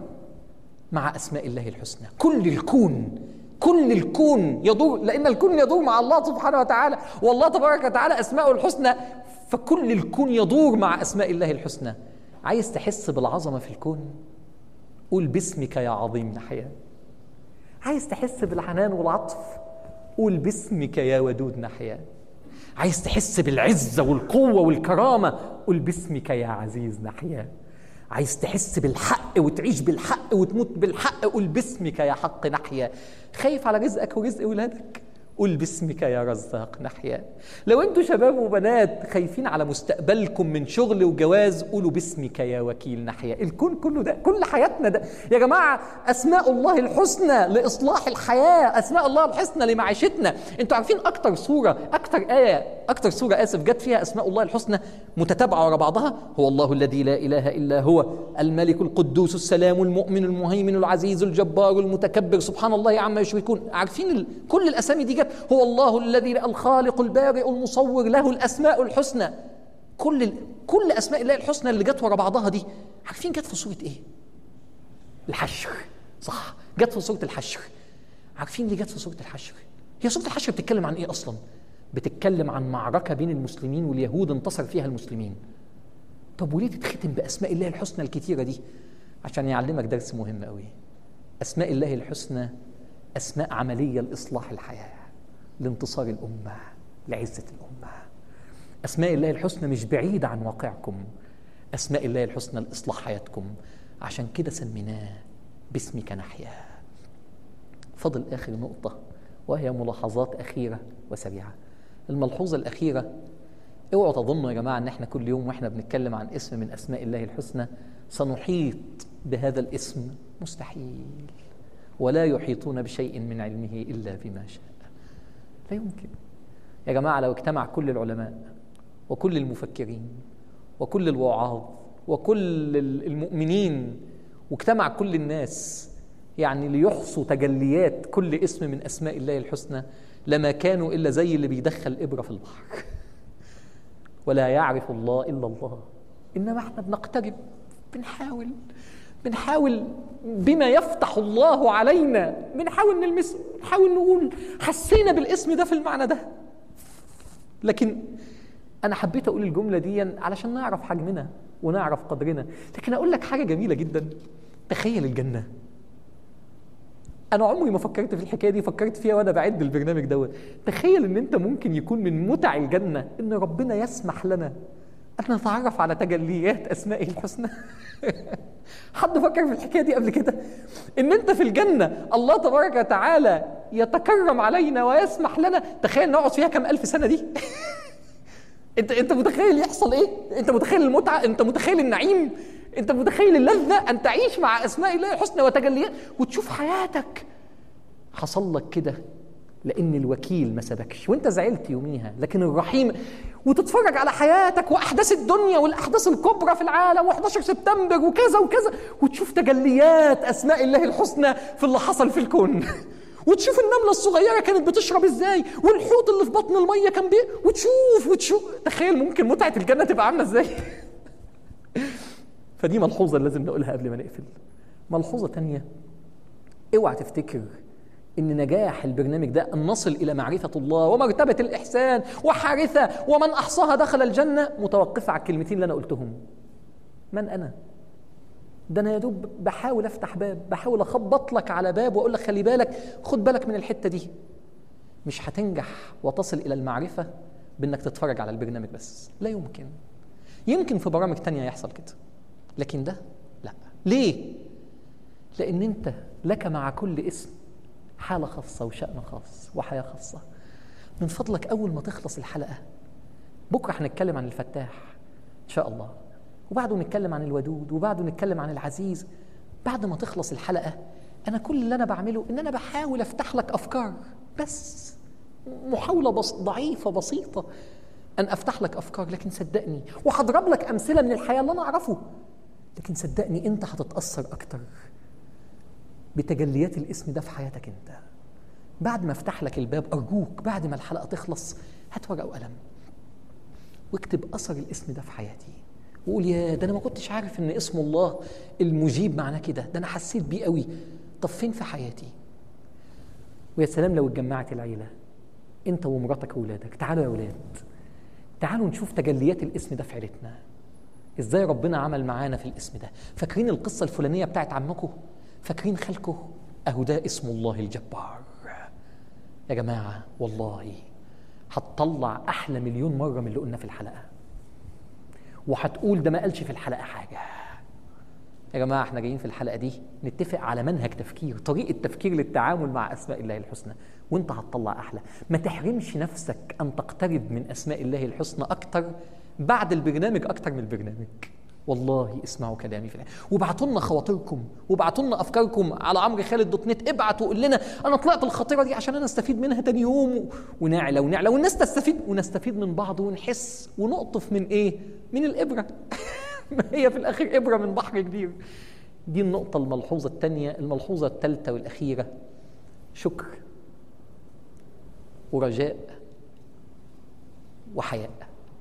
مع اسماء الله الحسنى كل الكون كل الكون يدور لان الكون يدور مع الله سبحانه وتعالى والله تبارك وتعالى اسماءه الحسنى فكل الكون يدور مع اسماء الله الحسنى عايز تحس بالعظمه في الكون قول باسمك يا عظيم نحيا عايز تحس بالحنان والعطف قول باسمك يا ودود نحيا عايز تحس بالعزة والقوة والكرامة قول باسمك يا عزيز نحيا عايز تحس بالحق وتعيش بالحق وتموت بالحق قول باسمك يا حق نحيا خايف على رزقك ورزق ولادك قول باسمك يا رزاق نحيا لو انتوا شباب وبنات خايفين على مستقبلكم من شغل وجواز قولوا باسمك يا وكيل نحيا الكون كله ده كل حياتنا ده يا جماعة أسماء الله الحسنى لإصلاح الحياة أسماء الله الحسنى لمعيشتنا انتوا عارفين أكتر سورة أكتر آية أكتر سورة آسف جت فيها أسماء الله الحسنى متتابعة ورا بعضها هو الله الذي لا إله إلا هو الملك القدوس السلام المؤمن المهيمن العزيز الجبار المتكبر سبحان الله عما يشركون عارفين ال... كل الأسامي دي جت هو الله الذي الخالق البارئ المصور له الاسماء الحسنى كل ال... كل اسماء الله الحسنى اللي جت ورا بعضها دي عارفين جت في سوره ايه الحشر صح جت في سوره الحشر عارفين ليه جت في سوره الحشر هي سوره الحشر بتتكلم عن ايه اصلا بتتكلم عن معركه بين المسلمين واليهود انتصر فيها المسلمين طب وليه تتختم باسماء الله الحسنى الكتيره دي عشان يعلمك درس مهم قوي اسماء الله الحسنى اسماء عمليه لاصلاح الحياه لانتصار الأمة لعزة الأمة أسماء الله الحسنى مش بعيدة عن واقعكم أسماء الله الحسنى لإصلاح حياتكم عشان كده سميناه باسمك نحيا فضل آخر نقطة وهي ملاحظات أخيرة وسريعة الملحوظة الأخيرة اوعوا تظنوا يا جماعة ان احنا كل يوم واحنا بنتكلم عن اسم من اسماء الله الحسنى سنحيط بهذا الاسم مستحيل ولا يحيطون بشيء من علمه الا بما شاء لا يمكن يا جماعة لو اجتمع كل العلماء وكل المفكرين وكل الوعاظ وكل المؤمنين واجتمع كل الناس يعني ليحصوا تجليات كل اسم من أسماء الله الحسنى لما كانوا إلا زي اللي بيدخل إبرة في البحر ولا يعرف الله إلا الله إنما احنا بنقترب بنحاول بنحاول بما يفتح الله علينا بنحاول نلمسه بنحاول نقول حسينا بالاسم ده في المعنى ده لكن انا حبيت اقول الجمله دي علشان نعرف حجمنا ونعرف قدرنا لكن اقول لك حاجه جميله جدا تخيل الجنه انا عمري ما فكرت في الحكايه دي فكرت فيها وانا بعد البرنامج دوت تخيل ان انت ممكن يكون من متع الجنه ان ربنا يسمح لنا ان نتعرف على تجليات اسمائه الحسنى حد فكر في الحكايه دي قبل كده ان انت في الجنه الله تبارك وتعالى يتكرم علينا ويسمح لنا تخيل نقعد فيها كم الف سنه دي انت انت متخيل يحصل ايه انت متخيل المتعه انت متخيل النعيم انت متخيل اللذه ان تعيش مع اسماء الله الحسنى وتجليات وتشوف حياتك حصل لك كده لان الوكيل ما سبكش وانت زعلت يوميها لكن الرحيم وتتفرج على حياتك واحداث الدنيا والاحداث الكبرى في العالم و11 سبتمبر وكذا وكذا وتشوف تجليات اسماء الله الحسنى في اللي حصل في الكون وتشوف النملة الصغيرة كانت بتشرب ازاي والحوت اللي في بطن المية كان بيه وتشوف وتشوف تخيل ممكن متعة الجنة تبقى عاملة ازاي فدي ملحوظة لازم نقولها قبل ما نقفل ملحوظة تانية اوعى تفتكر ان نجاح البرنامج ده ان نصل الى معرفة الله ومرتبة الاحسان وحارثة ومن احصاها دخل الجنة متوقفة على الكلمتين اللي انا قلتهم من انا ده انا يا دوب بحاول افتح باب بحاول اخبط لك على باب واقول لك خلي بالك خد بالك من الحته دي مش هتنجح وتصل الى المعرفه بانك تتفرج على البرنامج بس لا يمكن يمكن في برامج تانية يحصل كده لكن ده لا ليه لان انت لك مع كل اسم حاله خاصه وشان خاص وحياه خاصه من فضلك اول ما تخلص الحلقه بكره هنتكلم عن الفتاح ان شاء الله وبعده نتكلم عن الودود وبعده نتكلم عن العزيز بعد ما تخلص الحلقة أنا كل اللي أنا بعمله إن أنا بحاول أفتح لك أفكار بس محاولة بس ضعيفة بسيطة أن أفتح لك أفكار لكن صدقني وهضرب لك أمثلة من الحياة اللي أنا أعرفه لكن صدقني أنت هتتأثر أكتر بتجليات الاسم ده في حياتك أنت بعد ما أفتح لك الباب أرجوك بعد ما الحلقة تخلص هات ورقة وقلم واكتب أثر الاسم ده في حياتي وقول يا ده انا ما كنتش عارف ان اسم الله المجيب معناه كده ده انا حسيت بيه قوي طب فين في حياتي ويا سلام لو اتجمعت العيله انت ومراتك واولادك تعالوا يا اولاد تعالوا نشوف تجليات الاسم ده في عيلتنا ازاي ربنا عمل معانا في الاسم ده فاكرين القصه الفلانيه بتاعت عمكم فاكرين خالكم اهو ده اسم الله الجبار يا جماعه والله هتطلع احلى مليون مره من اللي قلنا في الحلقه وهتقول ده ما قالش في الحلقه حاجه يا جماعه احنا جايين في الحلقه دي نتفق على منهج تفكير طريقه تفكير للتعامل مع اسماء الله الحسنى وانت هتطلع احلى ما تحرمش نفسك ان تقترب من اسماء الله الحسنى اكتر بعد البرنامج اكتر من البرنامج والله اسمعوا كلامي في الآية. وابعتوا لنا خواطركم وابعتوا لنا افكاركم على عمرو خالد دوت نت ابعتوا قول لنا انا طلعت الخطيره دي عشان انا استفيد منها تاني يوم و... ونعلى ونعلى والناس تستفيد ونستفيد من بعض ونحس ونقطف من ايه؟ من الابره ما هي في الاخر ابره من بحر كبير دي النقطه الملحوظه الثانيه الملحوظه الثالثه والاخيره شكر ورجاء وحياء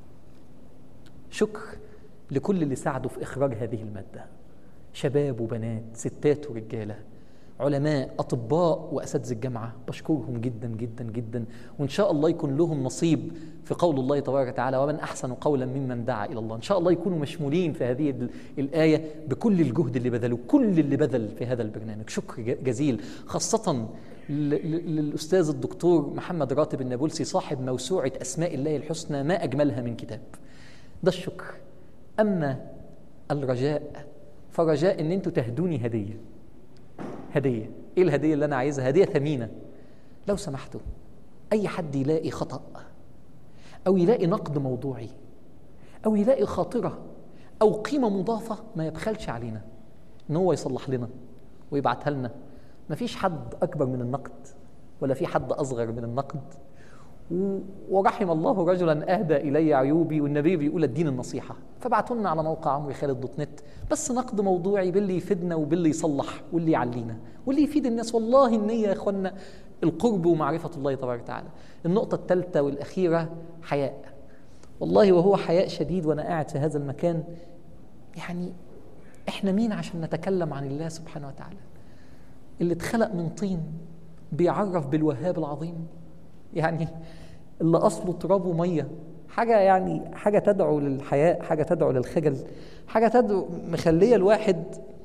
شكر لكل اللي ساعدوا في إخراج هذه المادة شباب وبنات ستات ورجالة علماء أطباء وأساتذة الجامعة بشكرهم جدا جدا جدا وإن شاء الله يكون لهم نصيب في قول الله تبارك وتعالى ومن أحسن قولا ممن دعا إلى الله إن شاء الله يكونوا مشمولين في هذه ال- الآية بكل الجهد اللي بذلوه كل اللي بذل في هذا البرنامج شكر ج- جزيل خاصة ل- ل- للأستاذ الدكتور محمد راتب النابلسي صاحب موسوعة أسماء الله الحسنى ما أجملها من كتاب ده الشكر أما الرجاء فرجاء إن أنتوا تهدوني هدية هدية إيه الهدية اللي أنا عايزها هدية ثمينة لو سمحتوا أي حد يلاقي خطأ أو يلاقي نقد موضوعي أو يلاقي خاطرة أو قيمة مضافة ما يبخلش علينا إن هو يصلح لنا ويبعتها لنا مفيش حد أكبر من النقد ولا في حد أصغر من النقد و- ورحم الله رجلا اهدى الي عيوبي والنبي بيقول الدين النصيحه فابعتوا لنا على موقع عمرو خالد دوت نت بس نقد موضوعي باللي يفيدنا وباللي يصلح واللي يعلينا واللي يفيد الناس والله النيه يا اخوانا القرب ومعرفه الله تبارك وتعالى النقطه الثالثه والاخيره حياء والله وهو حياء شديد وانا قاعد في هذا المكان يعني احنا مين عشان نتكلم عن الله سبحانه وتعالى اللي اتخلق من طين بيعرف بالوهاب العظيم يعني اللي اصله تراب وميه حاجه يعني حاجه تدعو للحياء حاجه تدعو للخجل حاجه تدعو مخليه الواحد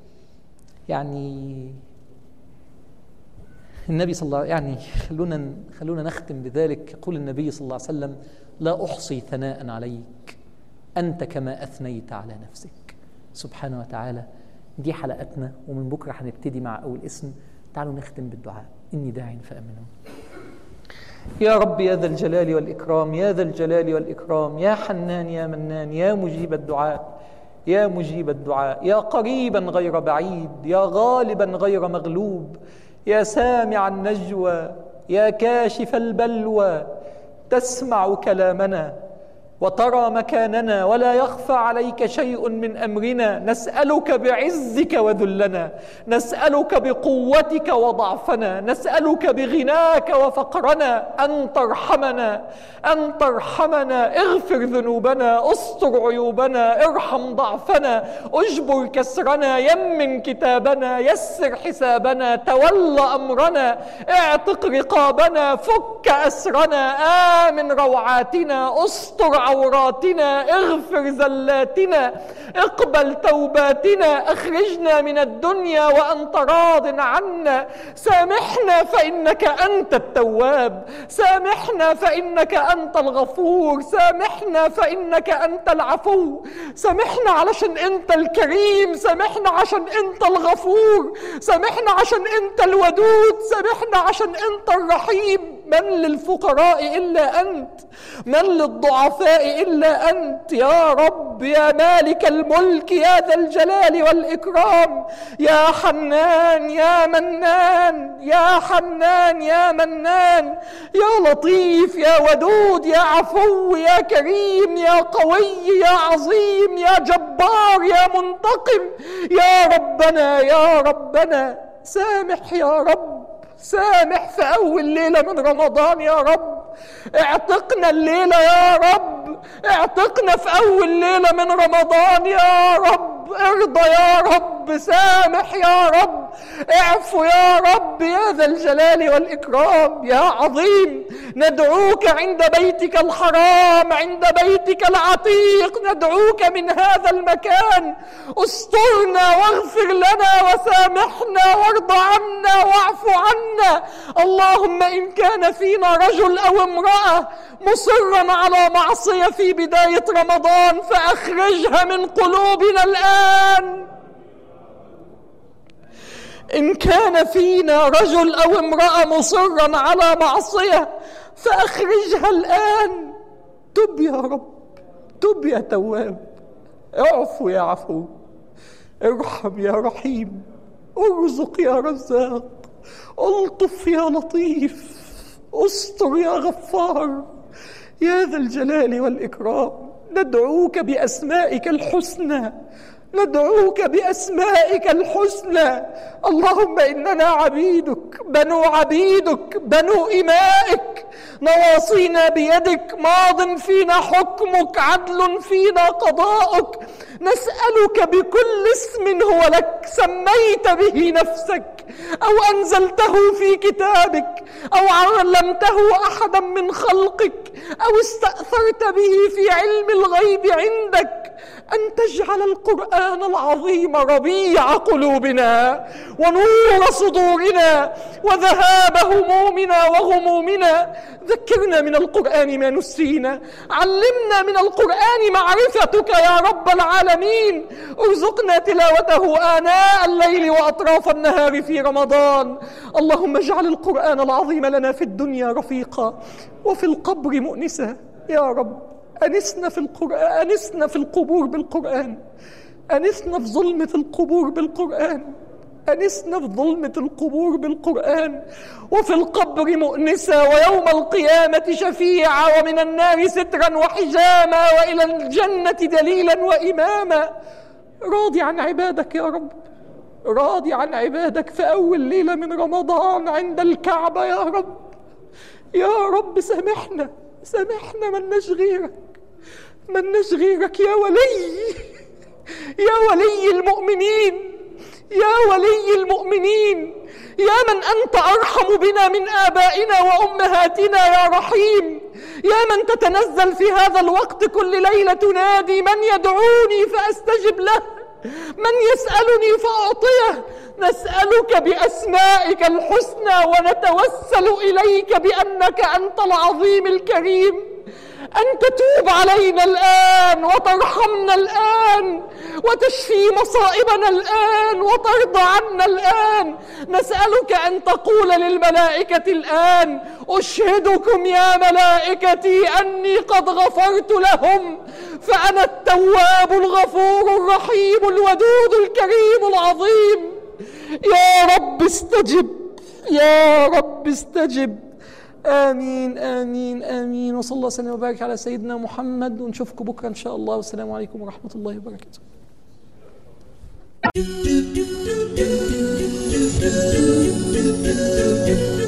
يعني النبي صلى الله يعني خلونا خلونا نختم بذلك يقول النبي صلى الله عليه وسلم لا احصي ثناء عليك انت كما اثنيت على نفسك سبحانه وتعالى دي حلقتنا ومن بكره هنبتدي مع اول اسم تعالوا نختم بالدعاء اني داع فامنون يا رب يا ذا الجلال والإكرام يا ذا الجلال والإكرام يا حنان يا منان يا مجيب الدعاء يا مجيب الدعاء يا قريبا غير بعيد يا غالبا غير مغلوب يا سامع النجوى يا كاشف البلوى تسمع كلامنا وترى مكاننا ولا يخفى عليك شيء من امرنا نسالك بعزك وذلنا نسالك بقوتك وضعفنا نسالك بغناك وفقرنا ان ترحمنا ان ترحمنا اغفر ذنوبنا استر عيوبنا ارحم ضعفنا اجبر كسرنا يمن كتابنا يسر حسابنا تول امرنا اعتق رقابنا فك اسرنا امن روعاتنا استر عوراتنا اغفر زلاتنا اقبل توباتنا اخرجنا من الدنيا وانت راض عنا سامحنا فانك انت التواب سامحنا فانك انت الغفور سامحنا فانك انت العفو سامحنا علشان انت الكريم سامحنا عشان انت الغفور سامحنا عشان انت الودود سامحنا عشان انت الرحيم من للفقراء الا انت من للضعفاء الا انت يا رب يا مالك الملك يا ذا الجلال والاكرام يا حنان يا منان يا حنان يا منان يا لطيف يا ودود يا عفو يا كريم يا قوي يا عظيم يا جبار يا منتقم يا ربنا يا ربنا سامح يا رب سامح في أول ليلة من رمضان يا رب اعتقنا الليلة يا رب اعتقنا في أول ليلة من رمضان يا رب ارضى يا رب سامح يا رب اعفو يا رب يا ذا الجلال والإكرام يا عظيم ندعوك عند بيتك الحرام عند بيتك العتيق ندعوك من هذا المكان استرنا واغفر لنا وسامحنا وارض عنا واعف عنا اللهم إن كان فينا رجل أو امرأة مصرا على معصية في بداية رمضان فأخرجها من قلوبنا الآن إن كان فينا رجل أو امرأة مصرا على معصية فأخرجها الآن تب يا رب تب يا تواب اعفو يا عفو ارحم يا رحيم ارزق يا رزاق الطف يا لطيف استر يا غفار يا ذا الجلال والإكرام ندعوك بأسمائك الحسنى ندعوك بأسمائك الحسنى اللهم إننا عبيدك بنو عبيدك بنو إمائك نواصينا بيدك ماض فينا حكمك عدل فينا قضاؤك نسألك بكل اسم هو لك سميت به نفسك أو أنزلته في كتابك أو علمته أحدا من خلقك أو استأثرت به في علم الغيب عندك أن تجعل القرآن العظيم ربيع قلوبنا ونور صدورنا وذهاب همومنا وغمومنا ذكرنا من القرآن ما نسينا علمنا من القرآن معرفتك يا رب العالمين ارزقنا تلاوته آناء الليل وأطراف النهار في رمضان اللهم اجعل القرآن العظيم لنا في الدنيا رفيقا وفي القبر مؤنسا يا رب أنسنا في القرآن أنسنا في القبور بالقرآن أنسنا في ظلمة القبور بالقرآن أنسنا في ظلمة القبور بالقرآن وفي القبر مؤنسا ويوم القيامة شفيعا ومن النار سترا وحجاما وإلى الجنة دليلا وإماما راضي عن عبادك يا رب راضي عن عبادك في أول ليلة من رمضان عند الكعبة يا رب يا رب سامحنا سامحنا ملناش غيرك ملناش غيرك يا ولي يا ولي المؤمنين يا ولي المؤمنين يا من انت ارحم بنا من ابائنا وامهاتنا يا رحيم يا من تتنزل في هذا الوقت كل ليله تنادي من يدعوني فاستجب له من يسالني فاعطيه نسالك باسمائك الحسنى ونتوسل اليك بانك انت العظيم الكريم أن تتوب علينا الآن وترحمنا الآن وتشفي مصائبنا الآن وترضى عنا الآن نسألك أن تقول للملائكة الآن أشهدكم يا ملائكتي أني قد غفرت لهم فأنا التواب الغفور الرحيم الودود الكريم العظيم يا رب استجب يا رب استجب امين امين امين وصلى الله وسلم وبارك على سيدنا محمد ونشوفكم بكره ان شاء الله والسلام عليكم ورحمه الله وبركاته do do do do do do do do